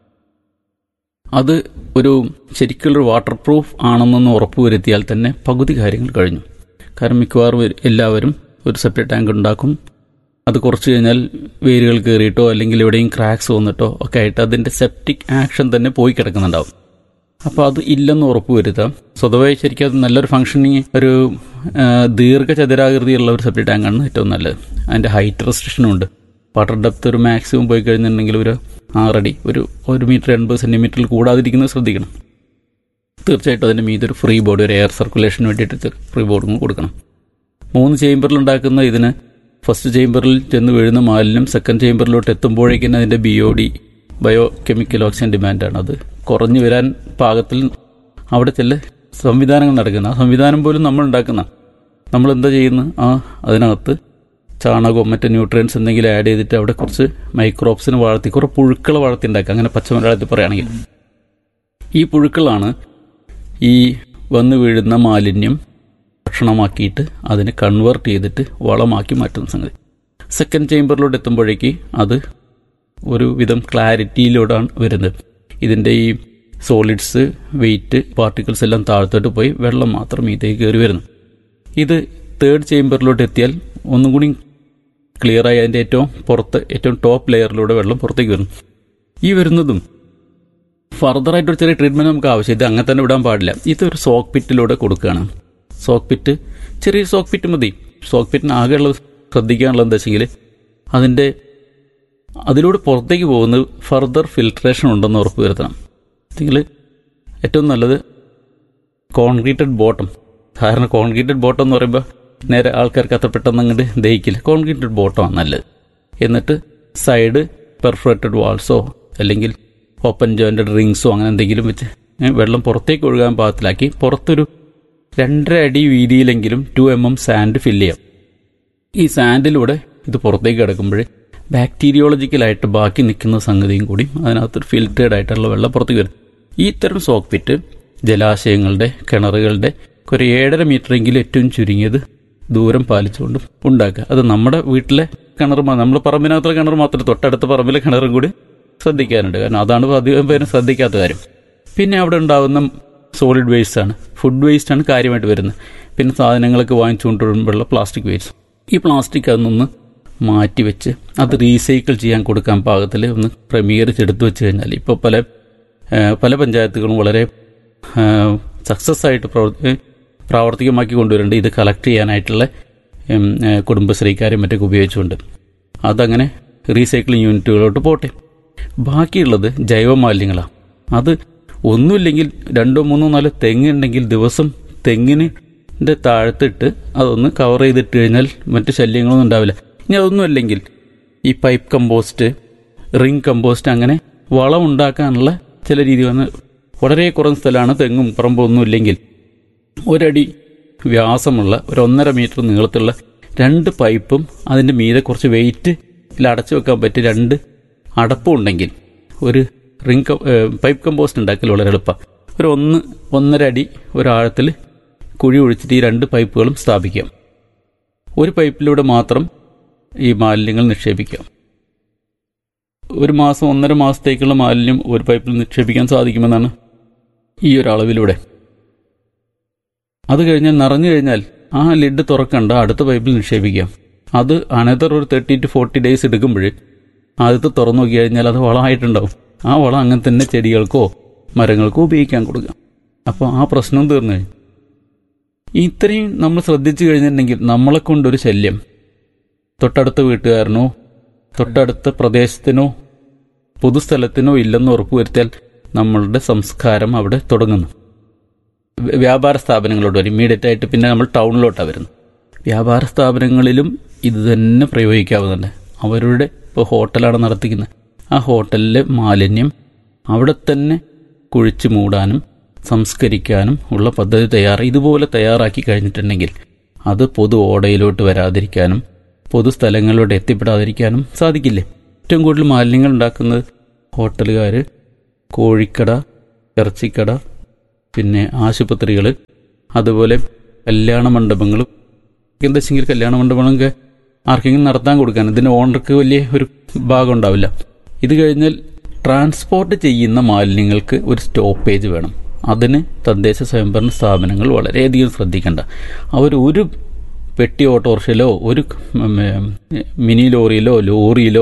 അത് ഒരു ശരിക്കുള്ളൊരു വാട്ടർ പ്രൂഫ് ആണെന്നൊന്ന് ഉറപ്പുവരുത്തിയാൽ തന്നെ പകുതി കാര്യങ്ങൾ കഴിഞ്ഞു കാരണം മിക്കവാറും ഒരു- എല്ലാവരും ഒരു സെപ്റ്റി ടാങ്ക് ഉണ്ടാക്കും അത് കുറച്ച് കഴിഞ്ഞാൽ വേരുകൾ കയറിയിട്ടോ അല്ലെങ്കിൽ എവിടെയും ക്രാക്സ് വന്നിട്ടോ ഒക്കെ ആയിട്ട് അതിൻ്റെ സെപ്റ്റിക് ആക്ഷൻ തന്നെ പോയി കിടക്കുന്നുണ്ടാവും അപ്പോൾ അത് ഇല്ലെന്ന് ഉറപ്പുവരുത്താം സ്വതവേ ശരിക്കും അത് നല്ലൊരു ഫംഗ്ഷനിങ് ഒരു ആ, ദീർഘചതുരാകൃതിയുള്ള ഒരു സെപ്റ്റി ടാങ്കാണ് ഏറ്റവും നല്ലത് അതിൻ്റെ ഹൈറ്റ് റെസ്ട്രിക്ഷനും ഉണ്ട് വാട്ടർ ഡെപ്ത് ഒരു മാക്സിമം പോയി കഴിഞ്ഞിട്ടുണ്ടെങ്കിൽ ഒരു ആറടി ഒരു ഒരു മീറ്റർ എൺപത് സെൻറ്റിമീറ്ററിൽ കൂടാതിരിക്കുന്നത് ശ്രദ്ധിക്കണം തീർച്ചയായിട്ടും അതിൻ്റെ മീതൊരു ഫ്രീ ബോർഡ് ഒരു എയർ സർക്കുലേഷന് വേണ്ടിയിട്ട് ഫ്രീ ബോർഡും കൊടുക്കണം മൂന്ന് ചേംബറിൽ ഉണ്ടാക്കുന്ന ഇതിന് ഫസ്റ്റ് ചേംബറിൽ ചെന്ന് വീഴുന്ന മാലിന്യം സെക്കൻഡ് ചേംബറിലോട്ട് എത്തുമ്പോഴേക്കും അതിൻ്റെ B O D bio chemical oxygen ഡിമാൻഡാണ് അത് കുറഞ്ഞു വരാൻ പാകത്തിൽ അവിടെ ചില സംവിധാനങ്ങൾ നടക്കുന്ന ആ സംവിധാനം പോലും നമ്മൾ ഉണ്ടാക്കുന്ന നമ്മൾ എന്താ ചെയ്യുന്നത് ആ അതിനകത്ത് ചാണകവും മറ്റ് ന്യൂട്രിയൻസ് എന്തെങ്കിലും ആഡ് ചെയ്തിട്ട് അവിടെ കുറച്ച് മൈക്രോബ്സിന് വളർത്തി കുറേ പുഴുക്കളെ വളർത്തി ഉണ്ടാക്കുക അങ്ങനെ പച്ച മലയാളത്തിൽ പറയുകയാണെങ്കിൽ ഈ പുഴുക്കളാണ് ഈ വന്നു വീഴുന്ന മാലിന്യം ഭക്ഷണമാക്കിയിട്ട് അതിനെ കൺവേർട്ട് ചെയ്തിട്ട് വളമാക്കി മാറ്റുന്ന സംഗതി സെക്കൻഡ് ചേംബറിലോട്ട് എത്തുമ്പോഴേക്ക് അത് ഒരു വിധം ക്ലാരിറ്റിയിലൂടെയാണ് വരുന്നത് ഇതിൻ്റെ ഈ സോളിഡ്സ് വെയിറ്റ് പാർട്ടിക്കിൾസ് എല്ലാം താഴത്തോട്ട് പോയി വെള്ളം മാത്രം ഇതിലേക്ക് കയറി വരുന്നു ഇത് തേർഡ് ചേംബറിലോട്ട് എത്തിയാൽ ഒന്നും കൂടി ക്ലിയറായി അതിൻ്റെ ഏറ്റവും പുറത്ത് ഏറ്റവും ടോപ്പ് ലെയറിലൂടെ വെള്ളം പുറത്തേക്ക് വരുന്നു ഈ വരുന്നതും ഫർദറായിട്ട് ഒരു ചെറിയ ട്രീറ്റ്മെന്റ് നമുക്ക് ആവശ്യം ഇത് അങ്ങനെ തന്നെ വിടാൻ പാടില്ല ഇതൊരു സോക്ക് പിറ്റിലൂടെ കൊടുക്കുകയാണ് സോക്ക് പിറ്റ് ചെറിയൊരു സോക്ക് പിറ്റ് മതി സോക്ക് പിറ്റിന് ആകെയുള്ളത് ശ്രദ്ധിക്കാനുള്ളത് എന്താ വെച്ചെങ്കിൽ അതിൻ്റെ അതിലൂടെ പുറത്തേക്ക് പോകുന്നത് ഫർദർ ഫിൽട്രേഷൻ ഉണ്ടെന്ന് ഉറപ്പ് വരുത്തണം അല്ലെങ്കിൽ ഏറ്റവും നല്ലത് കോൺക്രീറ്റഡ് ബോട്ടം കാരണം കോൺക്രീറ്റഡ് ബോട്ടം എന്ന് പറയുമ്പോൾ നേരെ ആൾക്കാർക്ക് അത്ര പെട്ടെന്ന് അങ്ങോട്ട് ദഹിക്കില്ല കോൺക്രീറ്റഡ് ബോട്ടമാണ് നല്ലത് എന്നിട്ട് സൈഡ് പെർഫറേറ്റഡ് വാൾസോ അല്ലെങ്കിൽ ഓപ്പൺ ജോയിൻറ്റഡ് റിങ്സോ അങ്ങനെ എന്തെങ്കിലും വെച്ച് ഏ, വെള്ളം പുറത്തേക്ക് ഒഴുകാൻ പാകത്തിലാക്കി പുറത്തൊരു രണ്ടര അടി വീതിയിലെങ്കിലും two M M sand fill ചെയ്യാം ഈ സാൻഡിലൂടെ ഇത് പുറത്തേക്ക് കിടക്കുമ്പോൾ ബാക്ടീരിയോളജിക്കലായിട്ട് ബാക്കി നിൽക്കുന്ന സംഗതിയും കൂടി അതിനകത്തൊരു ഫിൽറ്റേഡ് ആയിട്ടുള്ള വെള്ളം പുറത്തേക്ക് വരും ഈ ഇത്തരം സോക്ക് പിറ്റ് ജലാശയങ്ങളുടെ കിണറുകളുടെ ഒരു ഏഴര മീറ്ററെങ്കിലും ഏറ്റവും ചുരുങ്ങിയത് ദൂരം പാലിച്ചുകൊണ്ട് ഉണ്ടാക്കുക അത് നമ്മുടെ വീട്ടിലെ കിണർ മാ- നമ്മുടെ പറമ്പിനകത്തുള്ള കിണർ മാത്രമേ തൊട്ടടുത്ത പറമ്പിലെ കിണറും കൂടി ശ്രദ്ധിക്കാനുണ്ട് കാരണം അതാണ് അധികം പേരും ശ്രദ്ധിക്കാത്ത കാര്യം പിന്നെ അവിടെ ഉണ്ടാകുന്ന സോളിഡ് വേസ്റ്റ് ആണ് ഫുഡ് വേസ്റ്റ് ആണ് കാര്യമായിട്ട് വരുന്നത് പിന്നെ സാധനങ്ങളൊക്കെ വാങ്ങിച്ചുകൊണ്ട് വരുമ്പോഴുള്ള പ്ലാസ്റ്റിക് വേസ്റ്റ് ഈ പ്ലാസ്റ്റിക് അതൊന്ന് മാറ്റി വെച്ച് അത് റീസൈക്കിൾ ചെയ്യാൻ കൊടുക്കാൻ പാകത്തിൽ ഒന്ന് ക്രമീകരിച്ചെടുത്ത് വെച്ച് കഴിഞ്ഞാൽ ഇപ്പോൾ പല ആ, പല പഞ്ചായത്തുകളും വളരെ സക്സസ് ആയിട്ട് പ്രവർത്തി പ്രാവർത്തികമാക്കി കൊണ്ടുവരുന്നുണ്ട് ഇത് കളക്ട് ചെയ്യാനായിട്ടുള്ള ഉം, ആ, കുടുംബശ്രീക്കാരും മറ്റൊക്കെ ഉപയോഗിച്ചുകൊണ്ട് അതങ്ങനെ റീസൈക്ലിംഗ് യൂണിറ്റുകളോട്ട് പോട്ടെ ബാക്കിയുള്ളത് ജൈവമാലിന്യങ്ങളാണ് അത് ഒന്നുമില്ലെങ്കിൽ രണ്ടോ മൂന്നോ നാലോ തെങ്ങുണ്ടെങ്കിൽ ദിവസം തെങ്ങിന് ന്റെ താഴത്തിട്ട് അതൊന്ന് കവർ ചെയ്തിട്ട് കഴിഞ്ഞാൽ മറ്റു ശല്യങ്ങളൊന്നും ഉണ്ടാവില്ല ഇനി അതൊന്നുമല്ലെങ്കിൽ ഈ പൈപ്പ് കമ്പോസ്റ്റ് റിംഗ് കമ്പോസ്റ്റ് അങ്ങനെ വളം ഉണ്ടാക്കാനുള്ള ചില രീതി വന്ന് വളരെ കുറഞ്ഞ സ്ഥലമാണ് തെങ്ങും പറമ്പും ഒന്നും ഇല്ലെങ്കിൽ ഒരടി വ്യാസമുള്ള ഒരു ഒന്നര മീറ്റർ നീളത്തിലുള്ള രണ്ട് പൈപ്പും അതിൻ്റെ മീതെ കുറച്ച് വെയിറ്റ് അടച്ചു വെക്കാൻ പറ്റിയ രണ്ട് അടപ്പും ഉണ്ടെങ്കിൽ ഒരു ring com- uh pipe compost ഉണ്ടാക്കൽ വളരെ എളുപ്പമാണ് ഒരു ഒന്ന് ഒന്നര അടി ഒരാഴത്തിൽ കുഴി ഒഴിച്ചിട്ട് ഈ രണ്ട് പൈപ്പുകളും സ്ഥാപിക്കാം ഒരു പൈപ്പിലൂടെ മാത്രം ഈ മാലിന്യങ്ങൾ നിക്ഷേപിക്കാം ഒരു മാസം ഒന്നര മാസത്തേക്കുള്ള മാലിന്യം ഒരു പൈപ്പിൽ നിക്ഷേപിക്കാൻ സാധിക്കുമെന്നാണ് ഈ ഒരു അളവിലൂടെ അത് കഴിഞ്ഞാൽ നിറഞ്ഞു കഴിഞ്ഞാൽ ആ ലിഡ് തുറക്കണ്ട അടുത്ത പൈപ്പിൽ നിക്ഷേപിക്കാം അത് അനന്തർ ഒരു തേർട്ടി ടു ഫോർട്ടി ഡേയ്സ് എടുക്കുമ്പോൾ ആദ്യത്തെ തുറന്നു നോക്കി കഴിഞ്ഞാൽ അത് വളമായിട്ടുണ്ടാവും ആ വളം അങ്ങനെ തന്നെ ചെടികൾക്കോ മരങ്ങൾക്കോ ഉപയോഗിക്കാൻ കൊടുക്കാം അപ്പോൾ ആ പ്രശ്നം തീർന്നു കഴിഞ്ഞു ഇത്രയും നമ്മൾ ശ്രദ്ധിച്ചു കഴിഞ്ഞിട്ടുണ്ടെങ്കിൽ നമ്മളെ കൊണ്ടൊരു ശല്യം തൊട്ടടുത്ത വീട്ടുകാരനോ തൊട്ടടുത്ത പ്രദേശത്തിനോ പൊതുസ്ഥലത്തിനോ ഇല്ലെന്ന് ഉറപ്പുവരുത്തിയാൽ നമ്മളുടെ സംസ്കാരം അവിടെ തുടങ്ങുന്നു വ്യ- വ്യാപാര സ്ഥാപനങ്ങളോട് വരും ഇമ്മീഡിയറ്റ് ആയിട്ട് പിന്നെ നമ്മൾ ടൗണിലോട്ടാണ് വരുന്നത് വ്യാപാര സ്ഥാപനങ്ങളിലും ഇത് തന്നെ പ്രയോഗിക്കാവുന്നുണ്ട് അവരുടെ ഇപ്പോൾ ഹോട്ടലാണ് നടത്തിക്കുന്നത് ആ ഹോട്ടലിലെ മാലിന്യം അവിടെ തന്നെ കുഴിച്ചു മൂടാനും സംസ്കരിക്കാനും ഉള്ള പദ്ധതി തയ്യാറ് ഇതുപോലെ തയ്യാറാക്കി കഴിഞ്ഞിട്ടുണ്ടെങ്കിൽ അത് പൊതു ഓടയിലോട്ട് വരാതിരിക്കാനും പൊതുസ്ഥലങ്ങളിലോട്ട് എത്തിപ്പെടാതിരിക്കാനും സാധിക്കില്ലേ ഏറ്റവും കൂടുതൽ മാലിന്യങ്ങൾ ഉണ്ടാക്കുന്നത് ഹോട്ടലുകാർ കോഴിക്കട ഇറച്ചിക്കട പിന്നെ ആശുപത്രികൾ അതുപോലെ കല്യാണ മണ്ഡപങ്ങൾ എന്താ വെച്ചെങ്കിൽ കല്യാണ മണ്ഡപങ്ങളൊക്കെ ആർക്കെങ്കിലും നടത്താൻ കൊടുക്കാൻ ഇതിൻ്റെ ഓണർക്ക് വലിയ ഒരു ഭാഗം ഉണ്ടാവില്ല ഇത് കഴിഞ്ഞാൽ ട്രാൻസ്പോർട്ട് ചെയ്യുന്ന മാലിന്യങ്ങൾക്ക് ഒരു സ്റ്റോപ്പേജ് വേണം അതിന് തദ്ദേശ സ്വയംഭരണ സ്ഥാപനങ്ങൾ വളരെയധികം ശ്രദ്ധിക്കേണ്ട അവർ ഒരു പെട്ടി ഓട്ടോറിക്ഷയിലോ ഒരു ഉം, ഉം, മിനി ലോറിയിലോ ലോറിയിലോ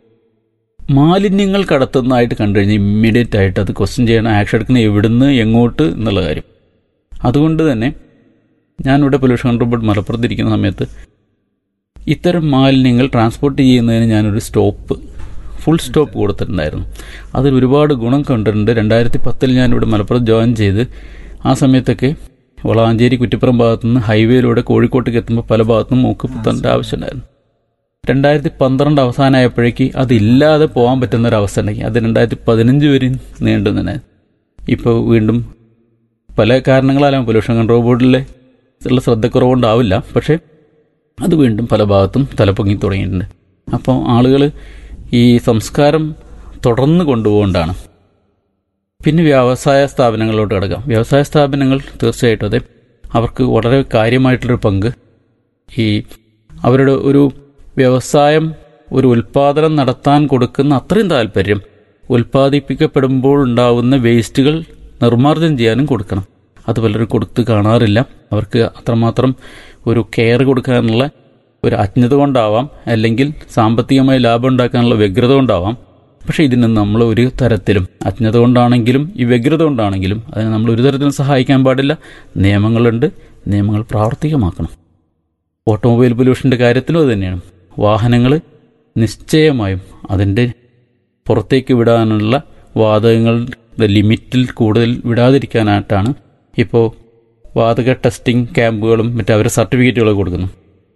മാലിന്യങ്ങൾ കടത്തുന്നതായിട്ട് കണ്ടു കഴിഞ്ഞാൽ ഇമ്മീഡിയറ്റ് ആയിട്ട് അത് ക്വസ്റ്റ്യൻ ചെയ്യണം ആക്ഷൻ എടുക്കണം എവിടുന്ന് എങ്ങോട്ട് എന്നുള്ള കാര്യം അതുകൊണ്ട് തന്നെ ഞാനിവിടെ പൊല്യൂഷൻ കൺട്രോൾ ബോർഡ് മലപ്പുറത്തിരിക്കുന്ന സമയത്ത് ഇത്തരം മാലിന്യങ്ങൾ ട്രാൻസ്പോർട്ട് ചെയ്യുന്നതിന് ഞാനൊരു സ്റ്റോപ്പ് ഫുൾ സ്റ്റോപ്പ് കൊടുത്തിട്ടുണ്ടായിരുന്നു അതിൽ ഒരുപാട് ഗുണം കണ്ടിട്ടുണ്ട് രണ്ടായിരത്തി പത്തിൽ ഞാനിവിടെ മലപ്പുറം ജോയിൻ ചെയ്ത് ആ സമയത്തൊക്കെ വളാഞ്ചേരി കുറ്റിപ്പുറം ഭാഗത്തുനിന്ന് ഹൈവേയിലൂടെ കോഴിക്കോട്ടേക്ക് എത്തുമ്പോൾ പല ഭാഗത്തുനിന്നും മൂക്ക് പുത്തേണ്ട ആവശ്യമുണ്ടായിരുന്നു രണ്ടായിരത്തി പന്ത്രണ്ട് അവസാനമായപ്പോഴേക്ക് അതില്ലാതെ പോകാൻ പറ്റുന്ന ഒരു അവസ്ഥ ഉണ്ടാക്കി അത് രണ്ടായിരത്തി പതിനഞ്ച് വരെ നീണ്ടു തന്നെ ഇപ്പോൾ വീണ്ടും പല കാരണങ്ങളാലും പൊല്യൂഷൻ കൺട്രോൾ ബോർഡിലെ ഉള്ള ശ്രദ്ധക്കുറവുണ്ടാവില്ല പക്ഷേ അത് വീണ്ടും പല ഭാഗത്തും തലപ്പൊങ്ങി തുടങ്ങിയിട്ടുണ്ട് അപ്പോൾ ആളുകൾ ഈ സംസ്കാരം തുടർന്ന് കൊണ്ടുപോകൊണ്ടാണ് പിന്നെ വ്യവസായ സ്ഥാപനങ്ങളിലോട്ട് കിടക്കാം വ്യവസായ സ്ഥാപനങ്ങൾ തീർച്ചയായിട്ടും അതെ അവർക്ക് വളരെ കാര്യമായിട്ടുള്ളൊരു പങ്ക് ഈ അവരുടെ ഒരു വ്യവസായം ഒരു ഉൽപാദനം നടത്താൻ കൊടുക്കുന്ന അത്രയും താല്പര്യം ഉൽപ്പാദിപ്പിക്കപ്പെടുമ്പോൾ ഉണ്ടാവുന്ന വേസ്റ്റുകൾ നിർമ്മാർജ്ജനം ചെയ്യാനും കൊടുക്കണം അത് പലരും കൊടുത്ത് കാണാറില്ല അവർക്ക് അത്രമാത്രം ഒരു കെയർ കൊടുക്കാനുള്ള ഒരു അജ്ഞത കൊണ്ടാവാം അല്ലെങ്കിൽ സാമ്പത്തികമായി ലാഭം ഉണ്ടാക്കാനുള്ള വ്യഗ്രത കൊണ്ടാവാം പക്ഷേ ഇതിന് നമ്മൾ ഒരു തരത്തിലും അജ്ഞത കൊണ്ടാണെങ്കിലും ഈ വ്യഗ്രത കൊണ്ടാണെങ്കിലും അതിനെ നമ്മൾ ഒരു തരത്തിലും സഹായിക്കാൻ പാടില്ല നിയമങ്ങളുണ്ട് നിയമങ്ങൾ പ്രാവർത്തികമാക്കണം ഓട്ടോമൊബൈൽ പൊല്യൂഷൻ്റെ കാര്യത്തിലും അത് തന്നെയാണ് വാഹനങ്ങൾ നിശ്ചയമായും അതിൻ്റെ പുറത്തേക്ക് വിടാനുള്ള വാതകങ്ങളുടെ ലിമിറ്റിൽ കൂടുതൽ വിടാതിരിക്കാനായിട്ടാണ് ഇപ്പോൾ വാതക ടെസ്റ്റിംഗ് ക്യാമ്പുകളും മറ്റു അവരെ സർട്ടിഫിക്കറ്റുകളൊക്കെ കൊടുക്കുന്നു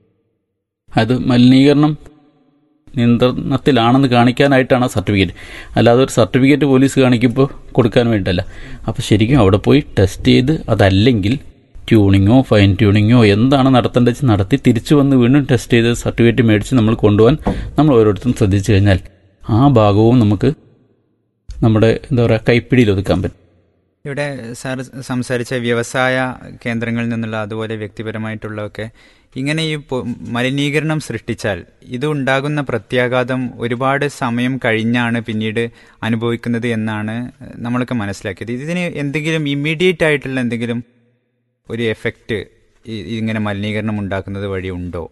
അത് മലിനീകരണം നിയന്ത്രണത്തിലാണെന്ന് കാണിക്കാനായിട്ടാണ് ആ സർട്ടിഫിക്കറ്റ് അല്ലാതെ ഒരു സർട്ടിഫിക്കറ്റ് പോലീസ് കാണിക്കുമ്പോൾ കൊടുക്കാൻ വേണ്ടിയല്ല അപ്പോൾ ശരിക്കും അവിടെ പോയി ടെസ്റ്റ് ചെയ്ത് അതല്ലെങ്കിൽ ട്യൂണിങ്ങോ ഫൈൻ ട്യൂണിങ്ങോ എന്താണ് നടത്തേണ്ടത് വെച്ച് നടത്തി തിരിച്ചു വന്ന് വീണ്ടും ടെസ്റ്റ് ചെയ്ത് സർട്ടിഫിക്കറ്റ് മേടിച്ച് നമ്മൾ കൊണ്ടുപോകാൻ നമ്മൾ ഓരോരുത്തരും ശ്രദ്ധിച്ചു കഴിഞ്ഞാൽ ആ ഭാഗവും നമുക്ക് നമ്മുടെ എന്താ പറയുക കൈപ്പിടിയിൽ ഒതുക്കാൻ പറ്റും ഇവിടെ സാർ സംസാരിച്ച വ്യവസായ കേന്ദ്രങ്ങളിൽ നിന്നുള്ള അതുപോലെ വ്യക്തിപരമായിട്ടുള്ളതൊക്കെ ഇങ്ങനെ ഈ പൊ- മലിനീകരണം സൃഷ്ടിച്ചാൽ ഇത് ഉണ്ടാകുന്ന പ്രത്യാഘാതം ഒരുപാട് സമയം കഴിഞ്ഞാണ് പിന്നീട് അനുഭവിക്കുന്നത് എന്നാണ് നമ്മളൊക്കെ മനസ്സിലാക്കിയത് ഇതിന് എന്തെങ്കിലും ഇമ്മീഡിയറ്റ് ആയിട്ടുള്ള എന്തെങ്കിലും ഒരു എഫക്റ്റ് ഇങ്ങനെ മലിനീകരണം ഉണ്ടാക്കുന്നത് വഴി ഉണ്ടോ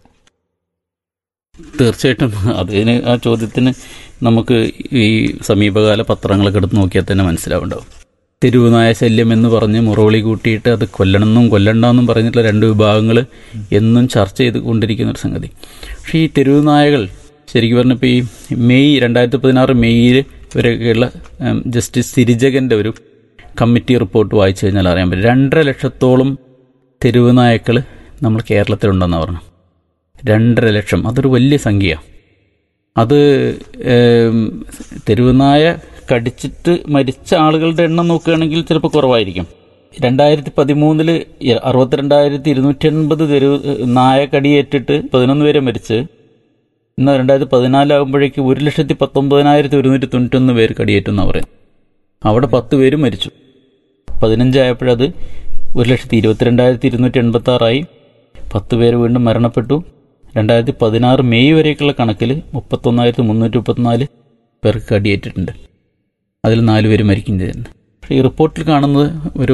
തീർച്ചയായിട്ടും അതിന് ആ ചോദ്യത്തിന് നമുക്ക് ഈ സമീപകാല പത്രങ്ങളൊക്കെ എടുത്ത് നോക്കിയാൽ തന്നെ മനസ്സിലാവുണ്ടാവും തെരുവുനായ ശല്യം എന്ന് പറഞ്ഞ് മുറവിളി കൂട്ടിയിട്ട് അത് കൊല്ലണമെന്നും കൊല്ലണ്ടെന്നും പറഞ്ഞിട്ടുള്ള രണ്ട് വിഭാഗങ്ങൾ എന്നും ചർച്ച ചെയ്ത് കൊണ്ടിരിക്കുന്ന ഒരു സംഗതി പക്ഷേ ഈ തെരുവുനായകൾ ശരിക്കും പറഞ്ഞപ്പോൾ ഈ മെയ് രണ്ടായിരത്തി പതിനാറ് മെയ്യിൽ വരെയൊക്കെയുള്ള ഉം, ജസ്റ്റിസ് സിരിജകൻ്റെ ഒരു കമ്മിറ്റി റിപ്പോർട്ട് വായിച്ചു കഴിഞ്ഞാൽ അറിയാൻ പറ്റും രണ്ടര ലക്ഷത്തോളം തെരുവ് നായക്കൾ നമ്മൾ കേരളത്തിലുണ്ടെന്ന് പറഞ്ഞു രണ്ടര ലക്ഷം അതൊരു വലിയ സംഖ്യയാണ് അത് ഏം, തെരുവുനായ കടിച്ചിട്ട് മരിച്ച ആളുകളുടെ എണ്ണം നോക്കുകയാണെങ്കിൽ ചിലപ്പോൾ കുറവായിരിക്കും രണ്ടായിരത്തി പതിമൂന്നില് അറുപത്തിരണ്ടായിരത്തി ഇരുന്നൂറ്റി എൺപത് തെരുവ് നായ കടിയേറ്റിട്ട് പതിനൊന്ന് പേരെ മരിച്ച് ഇന്ന് രണ്ടായിരത്തി പതിനാലാകുമ്പോഴേക്ക് ഒരു ലക്ഷത്തി പത്തൊമ്പതിനായിരത്തി ഒരുന്നൂറ്റി തൊണ്ണൂറ്റൊന്ന് പേര് കടിയേറ്റെന്നാണ് പറയുന്നത് അവിടെ പത്ത് പേര് മരിച്ചു പതിനഞ്ചായപ്പോഴത് ഒരു ലക്ഷത്തി ഇരുപത്തിരണ്ടായിരത്തി ഇരുന്നൂറ്റി എൺപത്തി ആറായി പത്ത് പേര് വീണ്ടും മരണപ്പെട്ടു രണ്ടായിരത്തി പതിനാറ് മെയ് വരേക്കുള്ള കണക്കിൽ മുപ്പത്തൊന്നായിരത്തി മുന്നൂറ്റി മുപ്പത്തിനാല് പേർക്ക് കടിയേറ്റിട്ടുണ്ട് അതിൽ നാല് പേര് മരിക്കുകയും ചെയ്തിട്ടുണ്ട് പക്ഷേ ഈ റിപ്പോർട്ടിൽ കാണുന്നത് ഒരു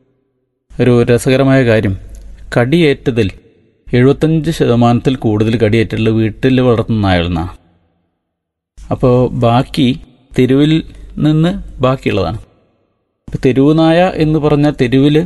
ഒരു രസകരമായ കാര്യം കടിയേറ്റതിൽ എഴുപത്തഞ്ച് ശതമാനത്തിൽ കൂടുതൽ കടിയേറ്റുള്ളത് വീട്ടിൽ വളർത്തുന്ന നായകളെന്നാണ് അപ്പോൾ ബാക്കി തെരുവിൽ നിന്ന് ബാക്കിയുള്ളതാണ് ഇപ്പൊ തെരുവ് നായ എന്ന് പറഞ്ഞാൽ തെരുവിൽ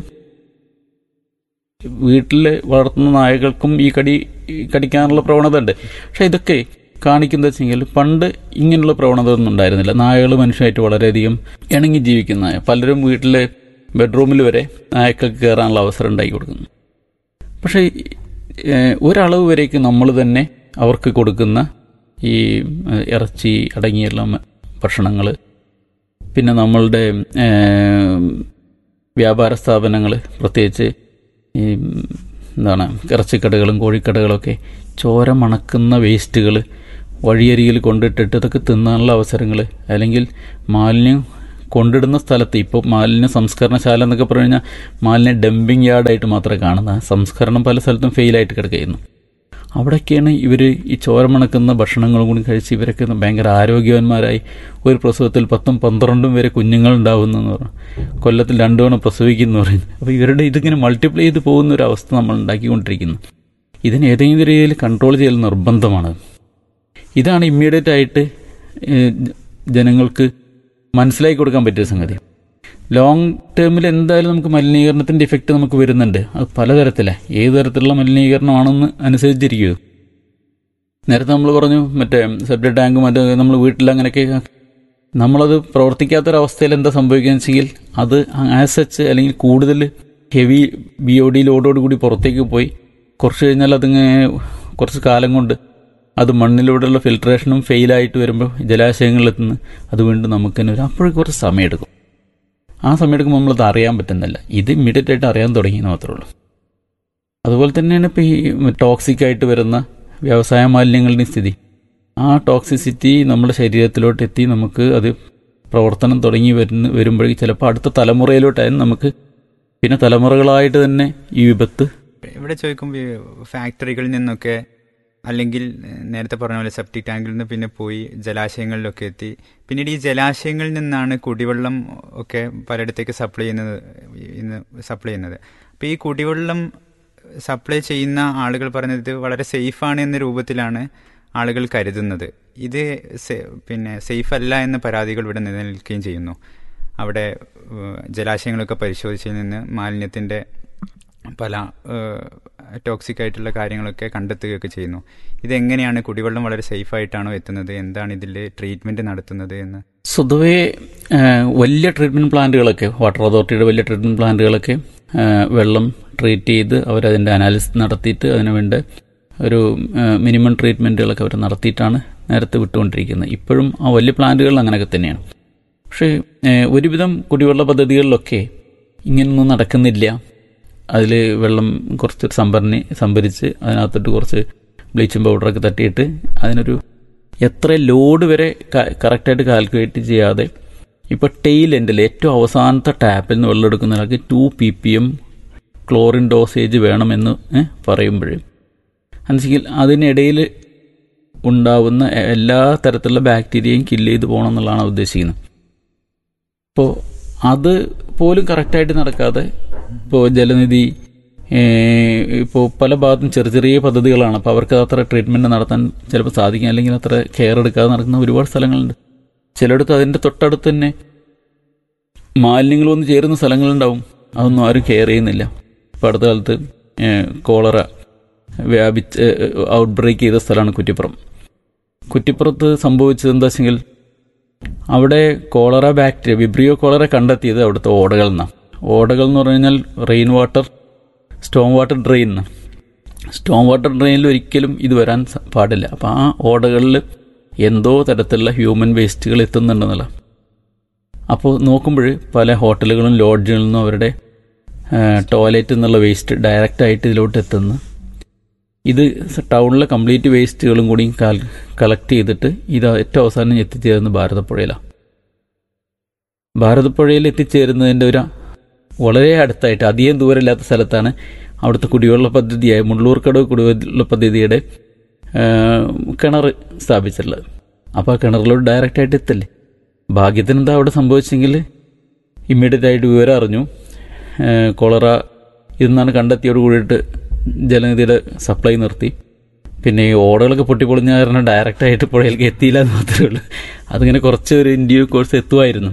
വീട്ടിൽ വളർത്തുന്ന നായകൾക്കും ഈ കടി ഈ കടിക്കാനുള്ള പ്രവണത ഉണ്ട് പക്ഷെ ഇതൊക്കെ കാണിക്കുന്നത് വെച്ചെങ്കിൽ പണ്ട് ഇങ്ങനെയുള്ള പ്രവണത ഒന്നും ഉണ്ടായിരുന്നില്ല നായകൾ മനുഷ്യനായിട്ട് വളരെയധികം ഇണങ്ങി ജീവിക്കുന്ന നായ പലരും വീട്ടിലെ ബെഡ്റൂമിൽ വരെ നായക്കൾക്ക് കയറാനുള്ള അവസരം ഉണ്ടാക്കി കൊടുക്കുന്നു പക്ഷേ ഏഹ്, ഒരളവ് വരേക്ക് നമ്മൾ തന്നെ അവർക്ക് കൊടുക്കുന്ന ഈ ഏഹ്, ഇറച്ചി അടങ്ങിയുള്ള ഭക്ഷണങ്ങൾ പിന്നെ നമ്മളുടെ ഏഹ്, വ്യാപാര സ്ഥാപനങ്ങൾ പ്രത്യേകിച്ച് ഈ എന്താണ് ഇറച്ചിക്കടകളും കോഴിക്കടകളൊക്കെ ചോര മണക്കുന്ന വേസ്റ്റുകൾ വഴിയരികിൽ കൊണ്ടിട്ടിട്ട് ഇതൊക്കെ തിന്നാനുള്ള അവസരങ്ങൾ അല്ലെങ്കിൽ മാലിന്യം കൊണ്ടിടുന്ന സ്ഥലത്ത് ഇപ്പോൾ മാലിന്യ സംസ്കരണശാല എന്നൊക്കെ പറഞ്ഞു കഴിഞ്ഞാൽ മാലിന്യ ഡംപിങ് യാർഡായിട്ട് മാത്രമേ കാണുന്നത് സംസ്കരണം പല സ്ഥലത്തും ഫെയിലായിട്ട് കിടക്കുന്നു അവിടെയൊക്കെയാണ് ഇവർ ഈ ചോരമണക്കുന്ന ഭക്ഷണങ്ങളും കൂടി കഴിച്ച് ഇവരൊക്കെ ഭയങ്കര ആരോഗ്യവാന്മാരായി ഒരു പ്രസവത്തിൽ പത്തും പന്ത്രണ്ടും വരെ കുഞ്ഞുങ്ങളുണ്ടാവുന്നെന്ന് പറഞ്ഞു കൊല്ലത്തിൽ രണ്ടു തവണ പ്രസവിക്കുന്നു പറഞ്ഞു അപ്പോൾ ഇവരുടെ ഇതിങ്ങനെ മൾട്ടിപ്ലൈ ചെയ്ത് പോകുന്ന ഒരു അവസ്ഥ നമ്മൾ ഉണ്ടാക്കിക്കൊണ്ടിരിക്കുന്നു ഇതിന് ഏതെങ്കിലും രീതിയിൽ കൺട്രോൾ ചെയ്യൽ നിർബന്ധമാണ് ഇതാണ് ഇമ്മീഡിയറ്റ് ആയിട്ട് ഏഹ്, ജനങ്ങൾക്ക് മനസ്സിലാക്കി കൊടുക്കാൻ പറ്റിയ സംഗതി ലോങ് ടേമിൽ എന്തായാലും നമുക്ക് മലിനീകരണത്തിന്റെ ഇഫക്റ്റ് നമുക്ക് വരുന്നുണ്ട് അത് പലതരത്തിലെ ഏത് തരത്തിലുള്ള മലിനീകരണമാണെന്ന് അനുസരിച്ചിരിക്കും നേരത്തെ നമ്മൾ പറഞ്ഞു മറ്റേ സെപ്റ്റ് ടാങ്ക് മറ്റേ നമ്മൾ വീട്ടിൽ അങ്ങനെയൊക്കെ നമ്മളത് പ്രവർത്തിക്കാത്തൊരവസ്ഥയിൽ എന്താ സംഭവിക്കുകയെന്ന് വെച്ചെങ്കിൽ അത് ആസ് സച്ച് അല്ലെങ്കിൽ കൂടുതൽ ഹെവി ബി ഒ ഡി ലോഡോട് കൂടി പുറത്തേക്ക് പോയി കുറച്ച് കഴിഞ്ഞാൽ അതിങ്ങനെ കുറച്ച് കാലം കൊണ്ട് അത് മണ്ണിലൂടെയുള്ള ഫിൽട്രേഷനും ഫെയിലായിട്ട് വരുമ്പോൾ ജലാശയങ്ങളിലെത്തുന്നു അത് വീണ്ടും നമുക്ക് തന്നെ വരും അപ്പോഴേക്ക് കുറച്ച് സമയമെടുക്കും ആ സമയമെടുക്കുമ്പോൾ നമ്മളത് അറിയാൻ പറ്റുന്നില്ല ഇത് ഇമ്മീഡിയറ്റ് ആയിട്ട് അറിയാൻ തുടങ്ങിയെന്ന് മാത്രമേ ഉള്ളൂ അതുപോലെ തന്നെയാണ് ഇപ്പോൾ ഈ ടോക്സിക് ആയിട്ട് വരുന്ന വ്യവസായ മാലിന്യങ്ങളുടെ സ്ഥിതി ആ ടോക്സിസിറ്റി നമ്മുടെ ശരീരത്തിലോട്ട് എത്തി നമുക്ക് അത് പ്രവർത്തനം തുടങ്ങി വരുന്ന വരുമ്പോഴേക്കും ചിലപ്പോൾ അടുത്ത തലമുറയിലോട്ടായാലും നമുക്ക് പിന്നെ തലമുറകളായിട്ട് തന്നെ ഈ വിപത്ത് ഇവിടെ ചോദിക്കുമ്പോൾ ഫാക്ടറികളിൽ നിന്നൊക്കെ അല്ലെങ്കിൽ ഏഹ്, നേരത്തെ പറഞ്ഞ പോലെ സെപ്റ്റിക് ടാങ്കിൽ നിന്ന് പിന്നെ പോയി ജലാശയങ്ങളിലൊക്കെ എത്തി പിന്നീട് ഈ ജലാശയങ്ങളിൽ നിന്നാണ് കുടിവെള്ളം ഒക്കെ പലയിടത്തേക്ക് സപ്ലൈ ചെയ്യുന്നത് ഇന്ന് സപ്ലൈ ചെയ്യുന്നത് അപ്പോൾ ഈ കുടിവെള്ളം സപ്ലൈ ചെയ്യുന്ന ആളുകൾ പറയുന്നത് ഇത് വളരെ സേഫാണ് എന്ന രൂപത്തിലാണ് ആളുകൾ കരുതുന്നത് ഇത് സെ- പിന്നെ സേഫ് അല്ല എന്ന പരാതികൾ ഇവിടെ നിലനിൽക്കുകയും ചെയ്യുന്നു അവിടെ ഏഹ്, ജലാശയങ്ങളൊക്കെ പരിശോധിച്ചതിൽ നിന്ന് മാലിന്യത്തിൻ്റെ പല ടോക്സിക് ആയിട്ടുള്ള കാര്യങ്ങളൊക്കെ കണ്ടെത്തുകയൊക്കെ ചെയ്യുന്നു ഇതെങ്ങനെയാണ് കുടിവെള്ളം വളരെ സേഫ് ആയിട്ടാണോ എത്തുന്നത് എന്താണ് ഇതിൽ ട്രീറ്റ്മെന്റ് നടത്തുന്നത് എന്ന് സ്വതവേ ആ, വലിയ ട്രീറ്റ്മെന്റ് പ്ലാന്റുകളൊക്കെ വാട്ടർ അതോറിറ്റിയുടെ വലിയ ട്രീറ്റ്മെന്റ് പ്ലാന്റുകളൊക്കെ ആ, വെള്ളം ട്രീറ്റ് ചെയ്ത് അവരതിൻ്റെ അനാലിസിസ് നടത്തിയിട്ട് അതിനു വേണ്ട ഒരു മിനിമം ട്രീറ്റ്മെൻറ്റുകളൊക്കെ അവർ നടത്തിയിട്ടാണ് നേരത്തെ വിട്ടുകൊണ്ടിരിക്കുന്നത് ഇപ്പോഴും ആ വലിയ പ്ലാന്റുകൾ അങ്ങനെയൊക്കെ തന്നെയാണ് പക്ഷേ ആ, ഒരുവിധം കുടിവെള്ള പദ്ധതികളിലൊക്കെ ഇങ്ങനൊന്നും നടക്കുന്നില്ല അതിൽ വെള്ളം കുറച്ച് സംഭരണി സംഭരിച്ച് അതിനകത്തോട്ട് കുറച്ച് ബ്ലീച്ചിങ് പൗഡറൊക്കെ തട്ടിയിട്ട് അതിനൊരു എത്ര ലോഡ് വരെ കറക്റ്റായിട്ട് കാൽക്കുലേറ്റ് ചെയ്യാതെ ഇപ്പോൾ ടെയിൽ എൻഡിൽ ഏറ്റവും അവസാനത്തെ ടാപ്പിൽ നിന്ന് വെള്ളം എടുക്കുന്ന ഒരാൾക്ക് two P P M chlorine dosage വേണമെന്ന് ഏ, പറയുമ്പോൾ എന്നുവെച്ചെങ്കിൽ അതിനിടയിൽ ഉണ്ടാവുന്ന എല്ലാ തരത്തിലുള്ള ബാക്ടീരിയയും കില്ല് ചെയ്ത് പോകണം എന്നുള്ളതാണ് ഉദ്ദേശിക്കുന്നത് അപ്പോൾ അത് പോലും കറക്റ്റായിട്ട് നടക്കാതെ ഇപ്പോൾ ജലനിധി ഇപ്പോൾ പല ഭാഗത്തും ചെറിയ ചെറിയ പദ്ധതികളാണ് അപ്പോൾ അവർക്ക് അത്ര ട്രീറ്റ്മെൻറ്റ് നടത്താൻ ചിലപ്പോൾ സാധിക്കും അല്ലെങ്കിൽ അത്ര കെയർ എടുക്കാതെ നടക്കുന്ന ഒരുപാട് സ്ഥലങ്ങളുണ്ട് ചിലയിടത്ത് അതിൻ്റെ തൊട്ടടുത്ത് തന്നെ മാലിന്യങ്ങൾ വന്ന് ചേരുന്ന സ്ഥലങ്ങളുണ്ടാവും അതൊന്നും ആരും കെയർ ചെയ്യുന്നില്ല ഇപ്പോൾ അടുത്ത കാലത്ത് കോളറ വ്യാപിച്ച് ഔട്ട് ബ്രേക്ക് ചെയ്ത സ്ഥലമാണ് കുറ്റിപ്പുറം കുറ്റിപ്പുറത്ത് സംഭവിച്ചത് എന്താ വെച്ചെങ്കിൽ അവിടെ കോളറ ബാക്ടീരിയ വിബ്രിയോ കോളറ കണ്ടെത്തിയത് അവിടുത്തെ ഓടകളിൽ നിന്നാണ് ഓടകൾ എന്ന് പറഞ്ഞു കഴിഞ്ഞാൽ rain water storm water drain storm water ഡ്രെയിനിൽ ഒരിക്കലും ഇത് വരാൻ സ- പാടില്ല അപ്പോൾ ആ ഓടകളിൽ എന്തോ തരത്തിലുള്ള ഹ്യൂമൻ വേസ്റ്റുകൾ എത്തുന്നുണ്ടെന്നുള്ള അപ്പോൾ നോക്കുമ്പോൾ പല ഹോട്ടലുകളും ലോഡ്ജുകളിൽ നിന്നും അവരുടെ ടോയ്ലറ്റിൽ നിന്നുള്ള വേസ്റ്റ് ഡയറക്റ്റായിട്ട് ഇതിലോട്ട് എത്തുന്നു ഇത് ടൗണിലെ കംപ്ലീറ്റ് വേസ്റ്റുകളും കൂടി കളക്ട് ചെയ്തിട്ട് ഇത് ഏറ്റവും അവസാനം എത്തിച്ചേരുന്നത് ഭാരതപ്പുഴയിലാണ് ഭാരതപ്പുഴയിൽ എത്തിച്ചേരുന്നതിൻ്റെ ഒരു വളരെ അടുത്തായിട്ട് അധികം ദൂരമില്ലാത്ത സ്ഥലത്താണ് അവിടുത്തെ കുടിവെള്ള പദ്ധതിയായ മുള്ളൂർക്കടവ് കുടിവെള്ള പദ്ധതിയുടെ ആ, കിണർ സ്ഥാപിച്ചിട്ടുള്ളത് അപ്പോൾ ആ കിണറിലോട്ട് ഡയറക്റ്റ് ആയിട്ട് എത്തില്ലേ ഭാഗ്യത്തിന് എന്താ അവിടെ സംഭവിച്ചെങ്കിൽ ഇമ്മീഡിയറ്റ് ആയിട്ട് വിവരം അറിഞ്ഞു ആ, കൊളറ ഇതെന്നാണ് കണ്ടെത്തിയോട് കൂടിയിട്ട് ജലനിധിയുടെ സപ്ലൈ നിർത്തി പിന്നെ ഈ ഓടകളൊക്കെ പൊട്ടിപ്പൊളിഞ്ഞ കാരണം ഡയറക്റ്റ് ആയിട്ട് പുഴയിലേക്ക് എത്തിയില്ല എന്ന് മാത്രമേ ഉള്ളൂ അതിങ്ങനെ കുറച്ച് ഒരു ഇന്ത്യ കോഴ്സ് എത്തുമായിരുന്നു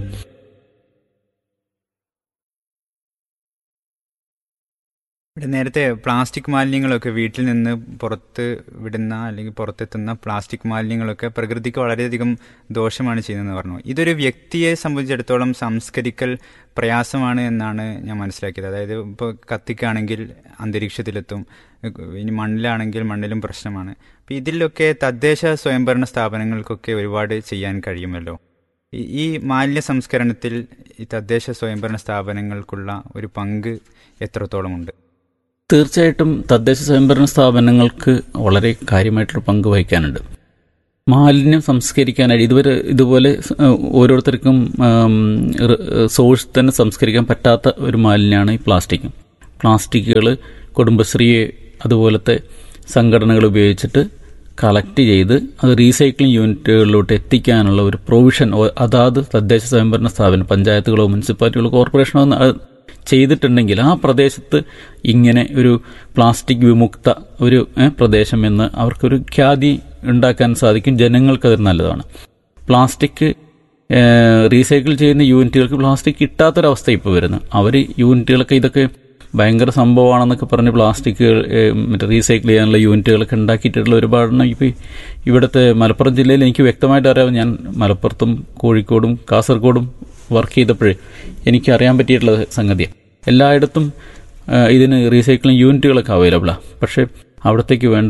ഇവിടെ നേരത്തെ പ്ലാസ്റ്റിക് മാലിന്യങ്ങളൊക്കെ വീട്ടിൽ നിന്ന് പുറത്ത് വിടുന്ന അല്ലെങ്കിൽ പുറത്തെത്തുന്ന പ്ലാസ്റ്റിക് മാലിന്യങ്ങളൊക്കെ പ്രകൃതിക്ക് വളരെയധികം ദോഷമാണ് ചെയ്യുന്നതെന്ന് പറഞ്ഞു ഇതൊരു വ്യക്തിയെ സംബന്ധിച്ചിടത്തോളം സംസ്കരിക്കൽ പ്രയാസമാണ് എന്നാണ് ഞാൻ മനസ്സിലാക്കിയത് അതായത് ഇപ്പോൾ കത്തിക്കാണെങ്കിൽ അന്തരീക്ഷത്തിലെത്തും ഇനി മണ്ണിലാണെങ്കിൽ മണ്ണിലും പ്രശ്നമാണ് അപ്പോൾ ഇതിലൊക്കെ തദ്ദേശ സ്വയംഭരണ സ്ഥാപനങ്ങൾക്കൊക്കെ ഒരുപാട് ചെയ്യാൻ കഴിയുമല്ലോ ഈ- ഈ മാലിന്യ സംസ്കരണത്തിൽ ഈ തദ്ദേശ സ്വയംഭരണ സ്ഥാപനങ്ങൾക്കുള്ള ഒരു പങ്ക് എത്രത്തോളമുണ്ട് തീർച്ചയായിട്ടും തദ്ദേശ സ്വയംഭരണ സ്ഥാപനങ്ങൾക്ക് വളരെ കാര്യമായിട്ടൊരു പങ്ക് വഹിക്കാനുണ്ട് മാലിന്യം സംസ്കരിക്കാനായി ഇതുവരെ ഇതുപോലെ സ്- ഏഹ് ഓരോരുത്തർക്കും സോഴ്സ് തന്നെ സംസ്കരിക്കാൻ പറ്റാത്ത ഒരു മാലിന്യമാണ് ഈ പ്ലാസ്റ്റിക് പ്ലാസ്റ്റിക്കുകൾ കുടുംബശ്രീയെ അതുപോലത്തെ സംഘടനകൾ ഉപയോഗിച്ചിട്ട് കളക്ട് ചെയ്ത് അത് റീസൈക്ലിംഗ് യൂണിറ്റുകളിലോട്ട് എത്തിക്കാനുള്ള ഒരു പ്രൊവിഷൻ അതാത് തദ്ദേശ സ്വയംഭരണ സ്ഥാപനം പഞ്ചായത്തുകളോ മുനിസിപ്പാലിറ്റികളോ കോർപ്പറേഷനോ ഒന്ന് അത് ചെയ്തിട്ടുണ്ടെങ്കിൽ ആ പ്രദേശത്ത് ഇങ്ങനെ ഒരു പ്ലാസ്റ്റിക് വിമുക്ത ഒരു ഏഹ്, പ്രദേശം എന്ന് അവർക്കൊരു ഖ്യാതി ഉണ്ടാക്കാൻ സാധിക്കും ജനങ്ങൾക്ക് അത് നല്ലതാണ് പ്ലാസ്റ്റിക് ഏഹ്, റീസൈക്കിൾ ചെയ്യുന്ന യൂണിറ്റുകൾക്ക് പ്ലാസ്റ്റിക് കിട്ടാത്തൊരവസ്ഥ ഇപ്പോൾ വരുന്നു അവർ യൂണിറ്റുകളൊക്കെ ഇതൊക്കെ ഭയങ്കര സംഭവമാണെന്നൊക്കെ പറഞ്ഞ് പ്ലാസ്റ്റിക് ഏഹ്, മറ്റേ റീസൈക്കിൾ ചെയ്യാനുള്ള യൂണിറ്റുകളൊക്കെ ഉണ്ടാക്കിയിട്ടുള്ള ഒരുപാടെണ്ണം ഇപ്പോൾ ഇവിടുത്തെ മലപ്പുറം ജില്ലയിൽ എനിക്ക് വ്യക്തമായിട്ട് അറിയാം ഞാൻ മലപ്പുറത്തും കോഴിക്കോടും കാസർഗോഡും വർക്ക് ചെയ്തപ്പോഴേ എനിക്ക് അറിയാൻ പറ്റിയിട്ടുള്ള സംഗതിയാണ് എല്ലായിടത്തും ആ, ഇതിന് റീസൈക്ലിംഗ് യൂണിറ്റുകളൊക്കെ അവൈലബിളാണ് പക്ഷേ അവിടത്തേക്ക് വേണ്ട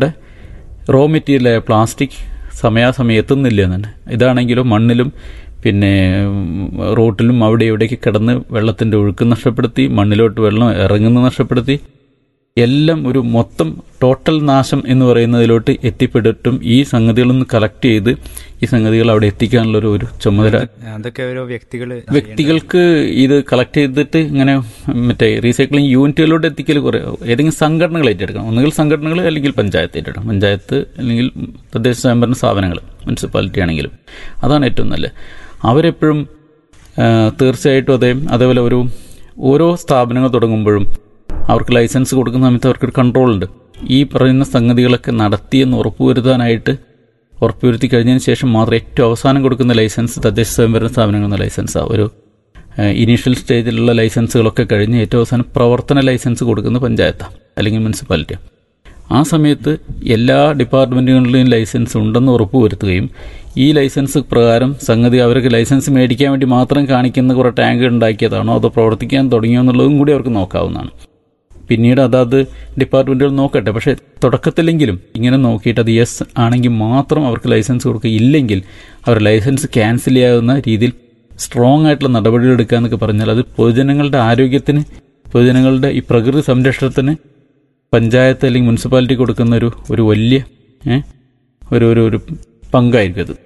റോ മെറ്റീരിയലായ പ്ലാസ്റ്റിക് സമയാസമയം എത്തുന്നില്ല എന്ന് തന്നെ ഇതാണെങ്കിലോ മണ്ണിലും പിന്നെ ഉം, റോട്ടിലും അവിടെ ഇവിടേക്ക് കിടന്ന് വെള്ളത്തിൻ്റെ ഒഴുക്ക് നഷ്ടപ്പെടുത്തി മണ്ണിലോട്ട് വെള്ളം ഇറങ്ങുന്ന നഷ്ടപ്പെടുത്തി എല്ലാം ഒരു മൊത്തം ടോട്ടൽ നാശം എന്ന് പറയുന്നതിലോട്ട് എത്തിപ്പെട്ടിട്ടും ഈ സംഗതികളൊന്ന് കളക്ട് ചെയ്ത് ഈ സംഗതികൾ അവിടെ എത്തിക്കാനുള്ള ഒരു ഒരു ചുമതല അതൊക്കെ ഓരോ വ്യക്തികൾ വ്യക്തികൾക്ക് ഇത് കളക്ട് ചെയ്തിട്ട് ഇങ്ങനെ മറ്റേ റീസൈക്ലിംഗ് യൂണിറ്റുകളിലോട്ട് എത്തിക്കൽ കുറെ ഏതെങ്കിലും സംഘടനകൾ ഏറ്റെടുക്കണം ഒന്നുകിൽ സംഘടനകൾ അല്ലെങ്കിൽ പഞ്ചായത്ത് ഏറ്റെടുക്കണം പഞ്ചായത്ത് അല്ലെങ്കിൽ തദ്ദേശ സ്വയംഭരണ സ്ഥാപനങ്ങൾ മുനിസിപ്പാലിറ്റി ആണെങ്കിലും അതാണ് ഏറ്റവും നല്ലത് അവരെപ്പോഴും ആ, തീർച്ചയായിട്ടും അതേ അതേപോലെ ഒരു ഓരോ സ്ഥാപനങ്ങൾ തുടങ്ങുമ്പോഴും അവർക്ക് ലൈസൻസ് കൊടുക്കുന്ന സമയത്ത് അവർക്കൊരു കൺട്രോൾ ഉണ്ട് ഈ പറയുന്ന സംഗതികളൊക്കെ നടത്തിയെന്ന് ഉറപ്പുവരുത്താനായിട്ട് ഉറപ്പുവരുത്തി കഴിഞ്ഞതിന് ശേഷം മാത്രം ഏറ്റവും അവസാനം കൊടുക്കുന്ന ലൈസൻസ് തദ്ദേശ സ്വയംഭരണ സ്ഥാപനങ്ങളുടെ ലൈസൻസാണ് ഒരു ഇനീഷ്യൽ സ്റ്റേജിലുള്ള ലൈസൻസുകളൊക്കെ കഴിഞ്ഞ് ഏറ്റവും അവസാനം പ്രവർത്തന ലൈസൻസ് കൊടുക്കുന്ന പഞ്ചായത്താണ് അല്ലെങ്കിൽ മുനിസിപ്പാലിറ്റി ആ സമയത്ത് എല്ലാ ഡിപ്പാർട്ട്മെന്റുകളിലെയും ലൈസൻസ് ഉണ്ടെന്ന് ഉറപ്പുവരുത്തുകയും ഈ ലൈസൻസ് പ്രകാരം സംഗതി അവർക്ക് ലൈസൻസ് മേടിക്കാൻ വേണ്ടി മാത്രം കാണിക്കുന്ന കുറേ ടാങ്ക് ഉണ്ടാക്കിയതാണോ അതോ പ്രവർത്തിക്കാൻ തുടങ്ങിയോ എന്നുള്ളതും കൂടി അവർക്ക് നോക്കാവുന്നതാണ് പിന്നീട് അതാത് ഡിപ്പാർട്ട്മെന്റുകൾ നോക്കട്ടെ പക്ഷേ തുടക്കത്തിലെങ്കിലും ഇങ്ങനെ നോക്കിയിട്ട് അത് യെസ് ആണെങ്കിൽ മാത്രം അവർക്ക് ലൈസൻസ് കൊടുക്കുക ഇല്ലെങ്കിൽ അവർ ലൈസൻസ് ക്യാൻസൽ ചെയ്യാവുന്ന രീതിയിൽ സ്ട്രോങ് ആയിട്ടുള്ള നടപടികൾ എടുക്കുക എന്നൊക്കെ പറഞ്ഞാൽ അത് പൊതുജനങ്ങളുടെ ആരോഗ്യത്തിന് പൊതുജനങ്ങളുടെ ഈ പ്രകൃതി സംരക്ഷണത്തിന് പഞ്ചായത്ത് അല്ലെങ്കിൽ മുനിസിപ്പാലിറ്റി കൊടുക്കുന്ന ഒരു ഒരു വലിയ ഏ, ഒരു ഒരു ഒരു പങ്കായിരിക്കും അത്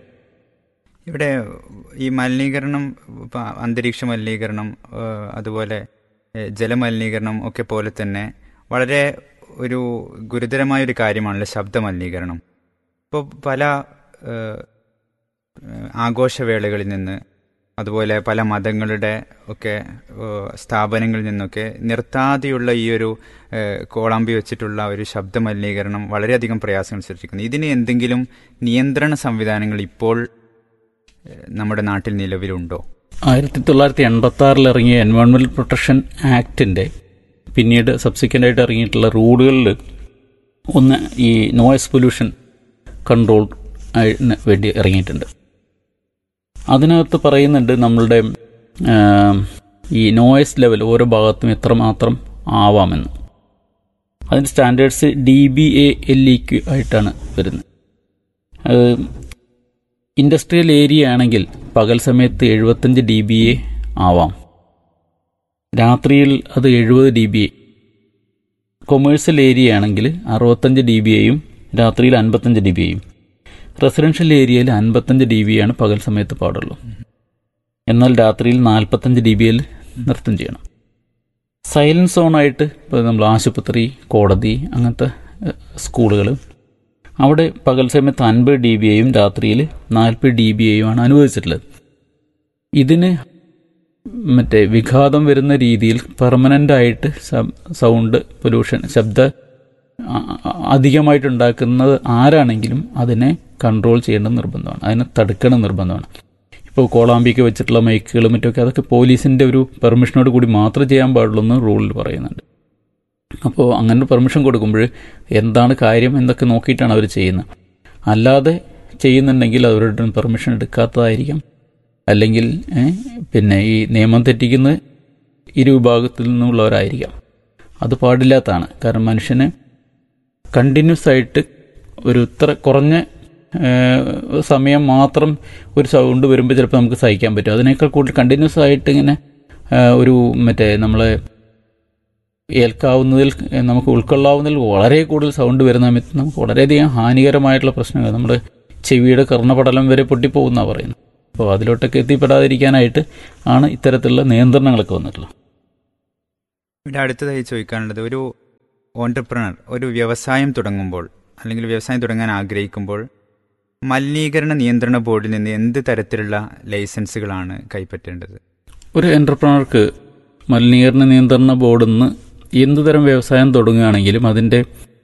ഇവിടെ ഈ മലിനീകരണം ഇപ്പം അന്തരീക്ഷ മലിനീകരണം ഏഹ് അതുപോലെ ഏഹ് ജലമലിനീകരണം ഒക്കെ പോലെ തന്നെ വളരെ ഒരു ഗുരുതരമായ ഒരു കാര്യമാണല്ലോ ശബ്ദ മലിനീകരണം ഇപ്പോൾ പല ഏഹ്, ഏഹ് ആഘോഷവേളകളിൽ നിന്ന് അതുപോലെ പല മതങ്ങളുടെ ഒക്കെ ഏഹ്, സ്ഥാപനങ്ങളിൽ നിന്നൊക്കെ നിർത്താതെയുള്ള ഈ ഒരു ഏഹ്, കോളാമ്പി വെച്ചിട്ടുള്ള ഒരു ശബ്ദ മലിനീകരണം വളരെയധികം പ്രയാസങ്ങൾ സൃഷ്ടിക്കുന്നു ഇതിന് എന്തെങ്കിലും നിയന്ത്രണ സംവിധാനങ്ങൾ ഇപ്പോൾ ഏഹ്, നമ്മുടെ നാട്ടിൽ നിലവിലുണ്ടോ ആയിരത്തി തൊള്ളായിരത്തി എൺപത്തി ആറിൽ ഇറങ്ങിയ എൻവയോൺമെന്റൽ പ്രൊട്ടക്ഷൻ ആക്ടിന്റെ പിന്നീട് സബ്സിക്വന്റ് ആയിട്ട് ഇറങ്ങിയിട്ടുള്ള റൂളുകളിൽ ഒന്ന് ഈ നോയ്സ് പൊല്യൂഷൻ കൺട്രോൾ വേണ്ടി ഇറങ്ങിയിട്ടുണ്ട് അതിനകത്ത് പറയുന്നുണ്ട് നമ്മളുടെ ആ, ഈ നോയ്സ് ലെവൽ ഓരോ ഭാഗത്തും എത്രമാത്രം ആവാമെന്ന് അതിൻ്റെ standards D B A L E Q ആയിട്ടാണ് വരുന്നത് അത് ഇൻഡസ്ട്രിയൽ ഏരിയ ആണെങ്കിൽ പകൽ സമയത്ത് എഴുപത്തഞ്ച് ഡി ബി എ ആവാം രാത്രിയിൽ അത് എഴുപത് D B A commercial area ആണെങ്കിൽ അറുപത്തഞ്ച് ഡി ബി എയും രാത്രിയിൽ അൻപത്തഞ്ച് ഡി ബി എയും റെസിഡൻഷ്യൽ ഏരിയയിൽ അൻപത്തഞ്ച് ഡി ബി ആണ് പകൽ സമയത്ത് പാടുള്ളൂ എന്നാൽ രാത്രിയിൽ നാൽപ്പത്തഞ്ച് ഡി ബിയിൽ നൃത്തം ചെയ്യണം സൈലൻസ് സോണായിട്ട് ഇപ്പോൾ നമ്മൾ ആശുപത്രി കോടതി അങ്ങനത്തെ സ്കൂളുകൾ അവിടെ പകൽ സമയത്ത് അൻപത് ഡി ബി ഐയും രാത്രിയിൽ നാൽപ്പത് ഡി ബി ഐയും ആണ് അനുവദിച്ചിട്ടുള്ളത് ഇതിന് മറ്റേ വിഘാതം വരുന്ന രീതിയിൽ പെർമനന്റ് ആയിട്ട് സൗണ്ട് പൊല്യൂഷൻ ശബ്ദ അ- അ- അധികമായിട്ടുണ്ടാക്കുന്നത് ആരാണെങ്കിലും അതിനെ കൺട്രോൾ ചെയ്യേണ്ടത് നിർബന്ധമാണ് അതിനെ തടുക്കണം നിർബന്ധമാണ് ഇപ്പോൾ കോളാമ്പിക്ക് വെച്ചിട്ടുള്ള മൈക്കുകളും മറ്റൊക്കെ അതൊക്കെ പോലീസിന്റെ ഒരു പെർമിഷനോട് കൂടി മാത്രമേ ചെയ്യാൻ പാടുള്ളൂ എന്ന് റൂളിൽ പറയുന്നുണ്ട് അപ്പോൾ അങ്ങനെ പെർമിഷൻ കൊടുക്കുമ്പോൾ എന്താണ് കാര്യം എന്നൊക്കെ നോക്കിയിട്ടാണ് അവർ ചെയ്യുന്നത് അല്ലാതെ ചെയ്യുന്നുണ്ടെങ്കിൽ അവരുടെ പെർമിഷൻ എടുക്കാത്തതായിരിക്കാം അല്ലെങ്കിൽ ഏ, പിന്നെ ഈ നിയമം തെറ്റിക്കുന്ന ഇരുവിഭാഗത്തിൽ നിന്നുള്ളവരായിരിക്കാം അത് പാടില്ലാത്തതാണ് കാരണം മനുഷ്യന് കണ്ടിന്യൂസ് ആയിട്ട് ഒരു ഇത്ര കുറഞ്ഞ ഏ, സമയം മാത്രം ഒരു സൗണ്ട് വരുമ്പോൾ ചിലപ്പോൾ നമുക്ക് സഹിക്കാൻ പറ്റും അതിനേക്കാൾ കൂടുതൽ കണ്ടിന്യൂസ് ആയിട്ട് ഇങ്ങനെ ഏ, ഒരു മറ്റേ നമ്മളെ ഏൽക്കാവുന്നതിൽ ഏഹ്, നമുക്ക് ഉൾക്കൊള്ളാവുന്നതിൽ വളരെ കൂടുതൽ സൗണ്ട് വരുന്ന സമയത്ത് നമുക്ക് വളരെയധികം ഹാനികരമായിട്ടുള്ള പ്രശ്നങ്ങൾ നമ്മുടെ ചെവിയുടെ കർണപടലം വരെ പൊട്ടിപ്പോകുന്ന പറയുന്നത് അപ്പോൾ അതിലോട്ടൊക്കെ എത്തിപ്പെടാതിരിക്കാനായിട്ട് ആണ് ഇത്തരത്തിലുള്ള നിയന്ത്രണങ്ങളൊക്കെ വന്നിട്ടുള്ളത് ഇവിടെ അടുത്തതായി ചോദിക്കാനുള്ളത് ഒരു ഓണ്ടർപ്രണർ ഒരു വ്യവസായം തുടങ്ങുമ്പോൾ അല്ലെങ്കിൽ വ്യവസായം തുടങ്ങാൻ ആഗ്രഹിക്കുമ്പോൾ മലിനീകരണ നിയന്ത്രണ ബോർഡിൽ നിന്ന് എന്ത് തരത്തിലുള്ള ലൈസൻസുകളാണ് കൈപ്പറ്റേണ്ടത് ഒരു എൻ്റർപ്രണർക്ക് മലിനീകരണ നിയന്ത്രണ ബോർഡിൽ നിന്ന് എന്തുതരം വ്യവസായം തുടങ്ങുകയാണെങ്കിലും അതിൻ്റെ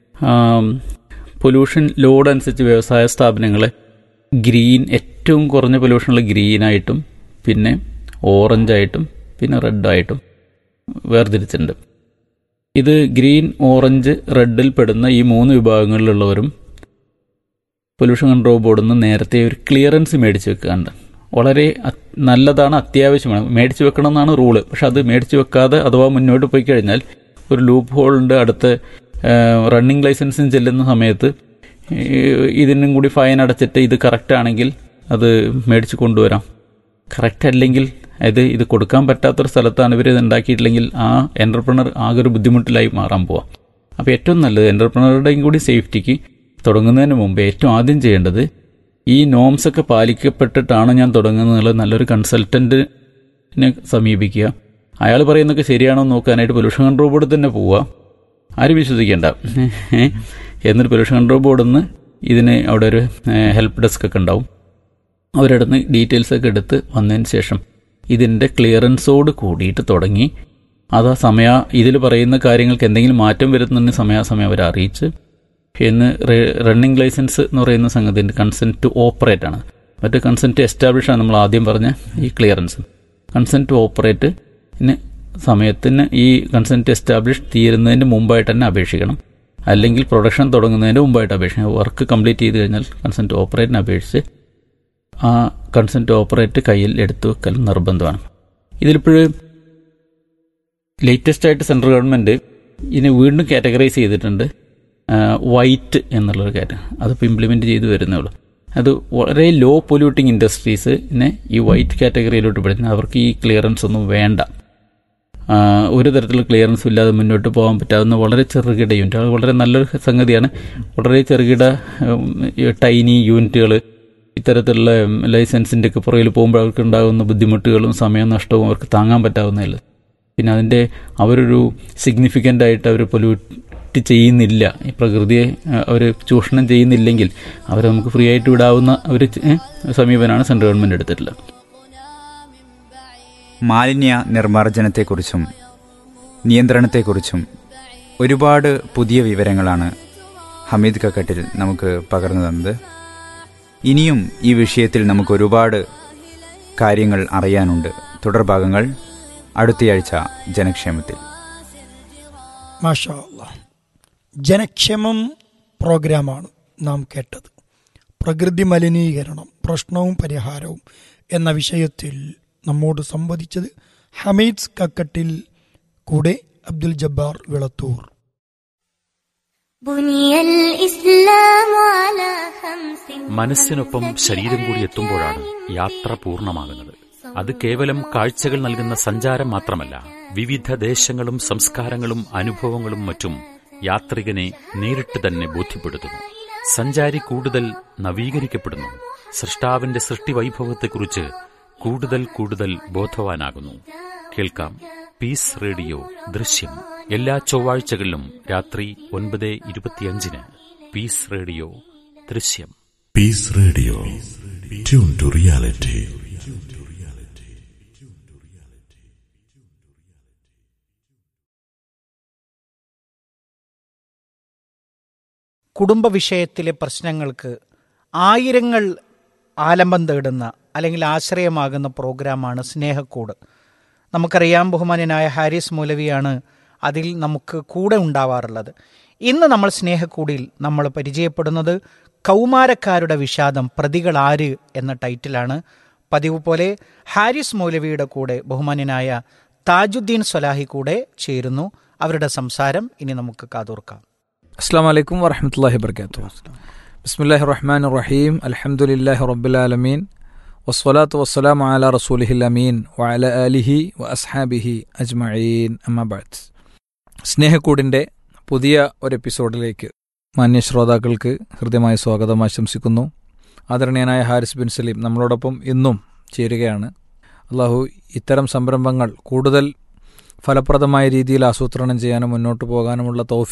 പൊല്യൂഷൻ ലോഡ് അനുസരിച്ച് വ്യവസായ സ്ഥാപനങ്ങളെ ഗ്രീൻ ഏറ്റവും കുറഞ്ഞ പൊല്യൂഷനുള്ള ഗ്രീനായിട്ടും പിന്നെ ഓറഞ്ചായിട്ടും പിന്നെ റെഡായിട്ടും വേർതിരിച്ചിട്ടുണ്ട് ഇത് ഗ്രീൻ ഓറഞ്ച് റെഡിൽ പെടുന്ന ഈ മൂന്ന് വിഭാഗങ്ങളിലുള്ളവരും പൊല്യൂഷൻ കൺട്രോൾ ബോർഡിൽ നിന്ന് നേരത്തെ ഒരു ക്ലിയറൻസ് മേടിച്ച് വെക്കാറുണ്ട് വളരെ അത് നല്ലതാണ് അത്യാവശ്യമാണ് മേടിച്ച് വെക്കണം എന്നാണ് റൂള് പക്ഷെ അത് മേടിച്ച് വെക്കാതെ അഥവാ മുന്നോട്ട് പോയി കഴിഞ്ഞാൽ ഒരു ലൂപ്പ് ഹോളുണ്ട് അടുത്ത റണ്ണിങ് ലൈസൻസിന് ചെല്ലുന്ന സമയത്ത് ഈ ഇതിനും കൂടി ഫൈൻ അടച്ചിട്ട് ഇത് കറക്റ്റ് ആണെങ്കിൽ അത് മേടിച്ച് കൊണ്ടുവരാം കറക്റ്റ് അല്ലെങ്കിൽ അത് ഇത് കൊടുക്കാൻ പറ്റാത്തൊരു സ്ഥലത്താണ് ഇവർ ഇത് ഉണ്ടാക്കിയിട്ടില്ലെങ്കിൽ ആ എൻ്റർപ്രണർ ആകെ ഒരു ബുദ്ധിമുട്ടിലായി മാറാൻ പോവാം അപ്പോൾ ഏറ്റവും നല്ലത് എൻ്റർപ്രണറുടെയും കൂടി സേഫ്റ്റിക്ക് തുടങ്ങുന്നതിന് മുമ്പ് ഏറ്റവും ആദ്യം ചെയ്യേണ്ടത് ഈ നോംസ് ഒക്കെ പാലിക്കപ്പെട്ടിട്ടാണ് ഞാൻ തുടങ്ങുന്നത് നല്ലൊരു കൺസൾട്ടൻറ്റിനെ സമീപിക്കുക അയാൾ പറയുന്നതൊക്കെ ശരിയാണോ എന്ന് നോക്കാനായിട്ട് പൊല്യൂഷൻ കൺട്രോൾ ബോർഡിൽ തന്നെ പോവുക ആരും വിശ്വസിക്കേണ്ട എന്നിട്ട് പൊല്യൂഷൻ കൺട്രോൾ ബോർഡിൽ നിന്ന് ഇതിന് അവിടെ ഒരു ഹെൽപ്പ് ഡെസ്ക് ഒക്കെ ഉണ്ടാവും അവരുടെ നിന്ന് ഡീറ്റെയിൽസ് ഒക്കെ എടുത്ത് വന്നതിന് ശേഷം ഇതിൻ്റെ ക്ലിയറൻസോട് കൂടിയിട്ട് തുടങ്ങി അത് ആ സമയ ഇതിൽ പറയുന്ന കാര്യങ്ങൾക്ക് എന്തെങ്കിലും മാറ്റം വരുന്നുണ്ടെങ്കിൽ സമയാസമയം അവരെ അറിയിച്ച് എന്ന് റണ്ണിംഗ് ലൈസൻസ് എന്ന് പറയുന്ന സംഗതിൻ്റെ കൺസെൻറ്റ് ടു ഓപ്പറേറ്റ് ആണ് മറ്റേ കൺസെൻറ്റ് എസ്റ്റാബ്ലിഷ് ആണ് നമ്മൾ ആദ്യം പറഞ്ഞ ഈ ക്ലിയറൻസ് കൺസെൻറ്റ് ടു ഓപ്പറേറ്റ് ന് സമയത്തിന് ഈ കൺസെൻറ്റ് എസ്റ്റാബ്ലിഷ് തീരുന്നതിന് മുമ്പായിട്ട് തന്നെ അപേക്ഷിക്കണം അല്ലെങ്കിൽ പ്രൊഡക്ഷൻ തുടങ്ങുന്നതിന് മുമ്പായിട്ട് അപേക്ഷിക്കണം വർക്ക് കംപ്ലീറ്റ് ചെയ്ത് കഴിഞ്ഞാൽ കൺസെൻറ്റ് ടു ഓപ്പറേറ്റിന് അപേക്ഷിച്ച് ആ കൺസെൻറ്റ് ടു ഓപ്പറേറ്റ് കയ്യിൽ എടുത്തു വെക്കൽ നിർബന്ധമാണ് ഇതിലിപ്പോഴും ലേറ്റസ്റ്റ് ആയിട്ട് സെൻട്രൽ ഗവൺമെൻറ് ഇതിനെ വീണ്ടും കാറ്റഗറൈസ് ചെയ്തിട്ടുണ്ട് വൈറ്റ് എന്നുള്ളൊരു കാറ്റഗറി അതിപ്പോൾ ഇംപ്ലിമെൻറ്റ് ചെയ്ത് വരുന്നേ ഉള്ളൂ അത് വളരെ ലോ പൊല്യൂട്ടിങ് ഇൻഡസ്ട്രീസിനെ ഈ വൈറ്റ് കാറ്റഗറിയിലോട്ട് പെടുത്തുന്നത് അവർക്ക് ഈ ക്ലിയറൻസ് ഒന്നും വേണ്ട ആ, ഒരു തരത്തിലുള്ള ക്ലിയറൻസും ഇല്ലാതെ മുന്നോട്ട് പോകാൻ പറ്റാവുന്ന വളരെ ചെറുകിട യൂണിറ്റ് അത് വളരെ നല്ലൊരു സംഗതിയാണ് വളരെ ചെറുകിട ടൈനി യൂണിറ്റുകൾ ഇത്തരത്തിലുള്ള ലൈസൻസിൻ്റെ ഒക്കെ പുറകിൽ പോകുമ്പോൾ അവർക്ക് ഉണ്ടാകുന്ന ബുദ്ധിമുട്ടുകളും സമയനഷ്ടവും അവർക്ക് താങ്ങാൻ പറ്റാവുന്നതല്ല പിന്നെ അതിൻ്റെ അവരൊരു സിഗ്നിഫിക്കൻ്റ് ആയിട്ട് അവർ പൊല്യൂട്ട് ചെയ്യുന്നില്ല ഈ പ്രകൃതിയെ അവർ ചൂഷണം ചെയ്യുന്നില്ലെങ്കിൽ അവരെ നമുക്ക് ഫ്രീ ആയിട്ട് വിടാവുന്ന ഒരു ച- സമീപനമാണ് സെൻട്രൽ ഗവൺമെൻറ് എടുത്തിട്ടുള്ളത് മാലിന്യ നിർമ്മാർജ്ജനത്തെക്കുറിച്ചും നിയന്ത്രണത്തെക്കുറിച്ചും ഒരുപാട് പുതിയ വിവരങ്ങളാണ് ഹമീദ് കക്കട്ടിൽ നമുക്ക് പകർന്നു തന്നത് ഇനിയും ഈ വിഷയത്തിൽ നമുക്ക് ഒരുപാട് കാര്യങ്ങൾ അറിയാനുണ്ട് തുടർഭാഗങ്ങൾ അടുത്തയാഴ്ച ജനക്ഷേമത്തിൽ മാഷാ അല്ലാ. ജനക്ഷേമം പ്രോഗ്രാമാണ് നാം കേട്ടത് പ്രകൃതി മലിനീകരണം പ്രശ്നവും പരിഹാരവും എന്ന വിഷയത്തിൽ നമ്മോട് സംവദിച്ചത് ഹമീദ് കക്കട്ടിൽ കൂടെ അബ്ദുൽ ജബ്ബാർ വിളത്തൂർ بني الإسلام على خمس മനസ്സിനൊപ്പം ശരീരം കൂടി എത്തുമ്പോഴാണ് യാത്ര പൂർണ്ണമാകുന്നത് അത് കേവലം കാഴ്ചകൾ നൽകുന്ന സഞ്ചാരം മാത്രമല്ല വിവിധ ദേശങ്ങളും സംസ്കാരങ്ങളും അനുഭവങ്ങളും മറ്റും യാത്രികനെ നേരിട്ട് തന്നെ ബോധ്യപ്പെടുത്തുന്നു സഞ്ചാരി കൂടുതൽ നവീകരിക്കപ്പെടുന്നു സൃഷ്ടാവിന്റെ സൃഷ്ടിവൈഭവത്തെക്കുറിച്ച് കൂടുതൽ കൂടുതൽ ബോധവാനാകുന്നു കേൾക്കാം പീസ് റേഡിയോ ദൃശ്യം എല്ലാ ചൊവ്വാഴ്ചകളിലും രാത്രി ഒൻപത് ഇരുപത്തിയഞ്ചിന് പീസ് റേഡിയോ ദൃശ്യം Peace Radio. Tune to reality. കുടുംബ വിഷയത്തിലെ പ്രശ്നങ്ങൾക്ക് ആയിരങ്ങൾ ആലംബം തേടുന്ന അല്ലെങ്കിൽ ആശ്രയമാകുന്ന പ്രോഗ്രാമാണ് സ്നേഹക്കൂട് നമുക്കറിയാം ബഹുമാന്യനായ ഹാരിസ് മൗലവിയാണ് അതിൽ നമുക്ക് കൂടെ ഉണ്ടാവാറുള്ളത് ഇന്ന് നമ്മൾ സ്നേഹക്കൂടിൽ നമ്മൾ പരിചയപ്പെടുന്നത് കൗമാരക്കാരുടെ വിഷാദം പ്രതികൾ ആര് എന്ന ടൈറ്റിലാണ് പതിവ് പോലെ ഹാരിസ് മൗലവിയുടെ കൂടെ ബഹുമാന്യനായ താജുദ്ദീൻ സ്വലാഹി കൂടെ ചേരുന്നു അവരുടെ സംസാരം ഇനി നമുക്ക് കാതോർക്കാം അസ്സാം വലൈക്കും വറഹമത്തല്ലാഹി വർക്കാത്തു ബിസ്മില്ലാഹി റഹ്മാൻ റഹീം അൽഹംദുലില്ലാഹി റബ്ബിലാലമീൻ വസ്സലാത്തു വസ്സലാം അല റസൂലിഹിൽ അമീൻ വഅല ആലിഹി വ അസ്ഹാബിഹി അജ്മഈൻ അമ്മബാദ് സ്നേഹക്കൂടിൻ്റെ പുതിയ ഒരു എപ്പിസോഡിലേക്ക് മാന്യ ശ്രോതാക്കൾക്ക് ഹൃദ്യമായ സ്വാഗതം ആശംസിക്കുന്നു ആദരണീയനായ ഹാരിസ് ബിൻ സലീം നമ്മളോടൊപ്പം ഇന്നും ചേരുകയാണ് അള്ളാഹു ഇത്തരം സംരംഭങ്ങൾ കൂടുതൽ ഫലപ്രദമായ രീതിയിൽ ആസൂത്രണം ചെയ്യാനും മുന്നോട്ട് പോകാനുമുള്ള തൗഫീഖ്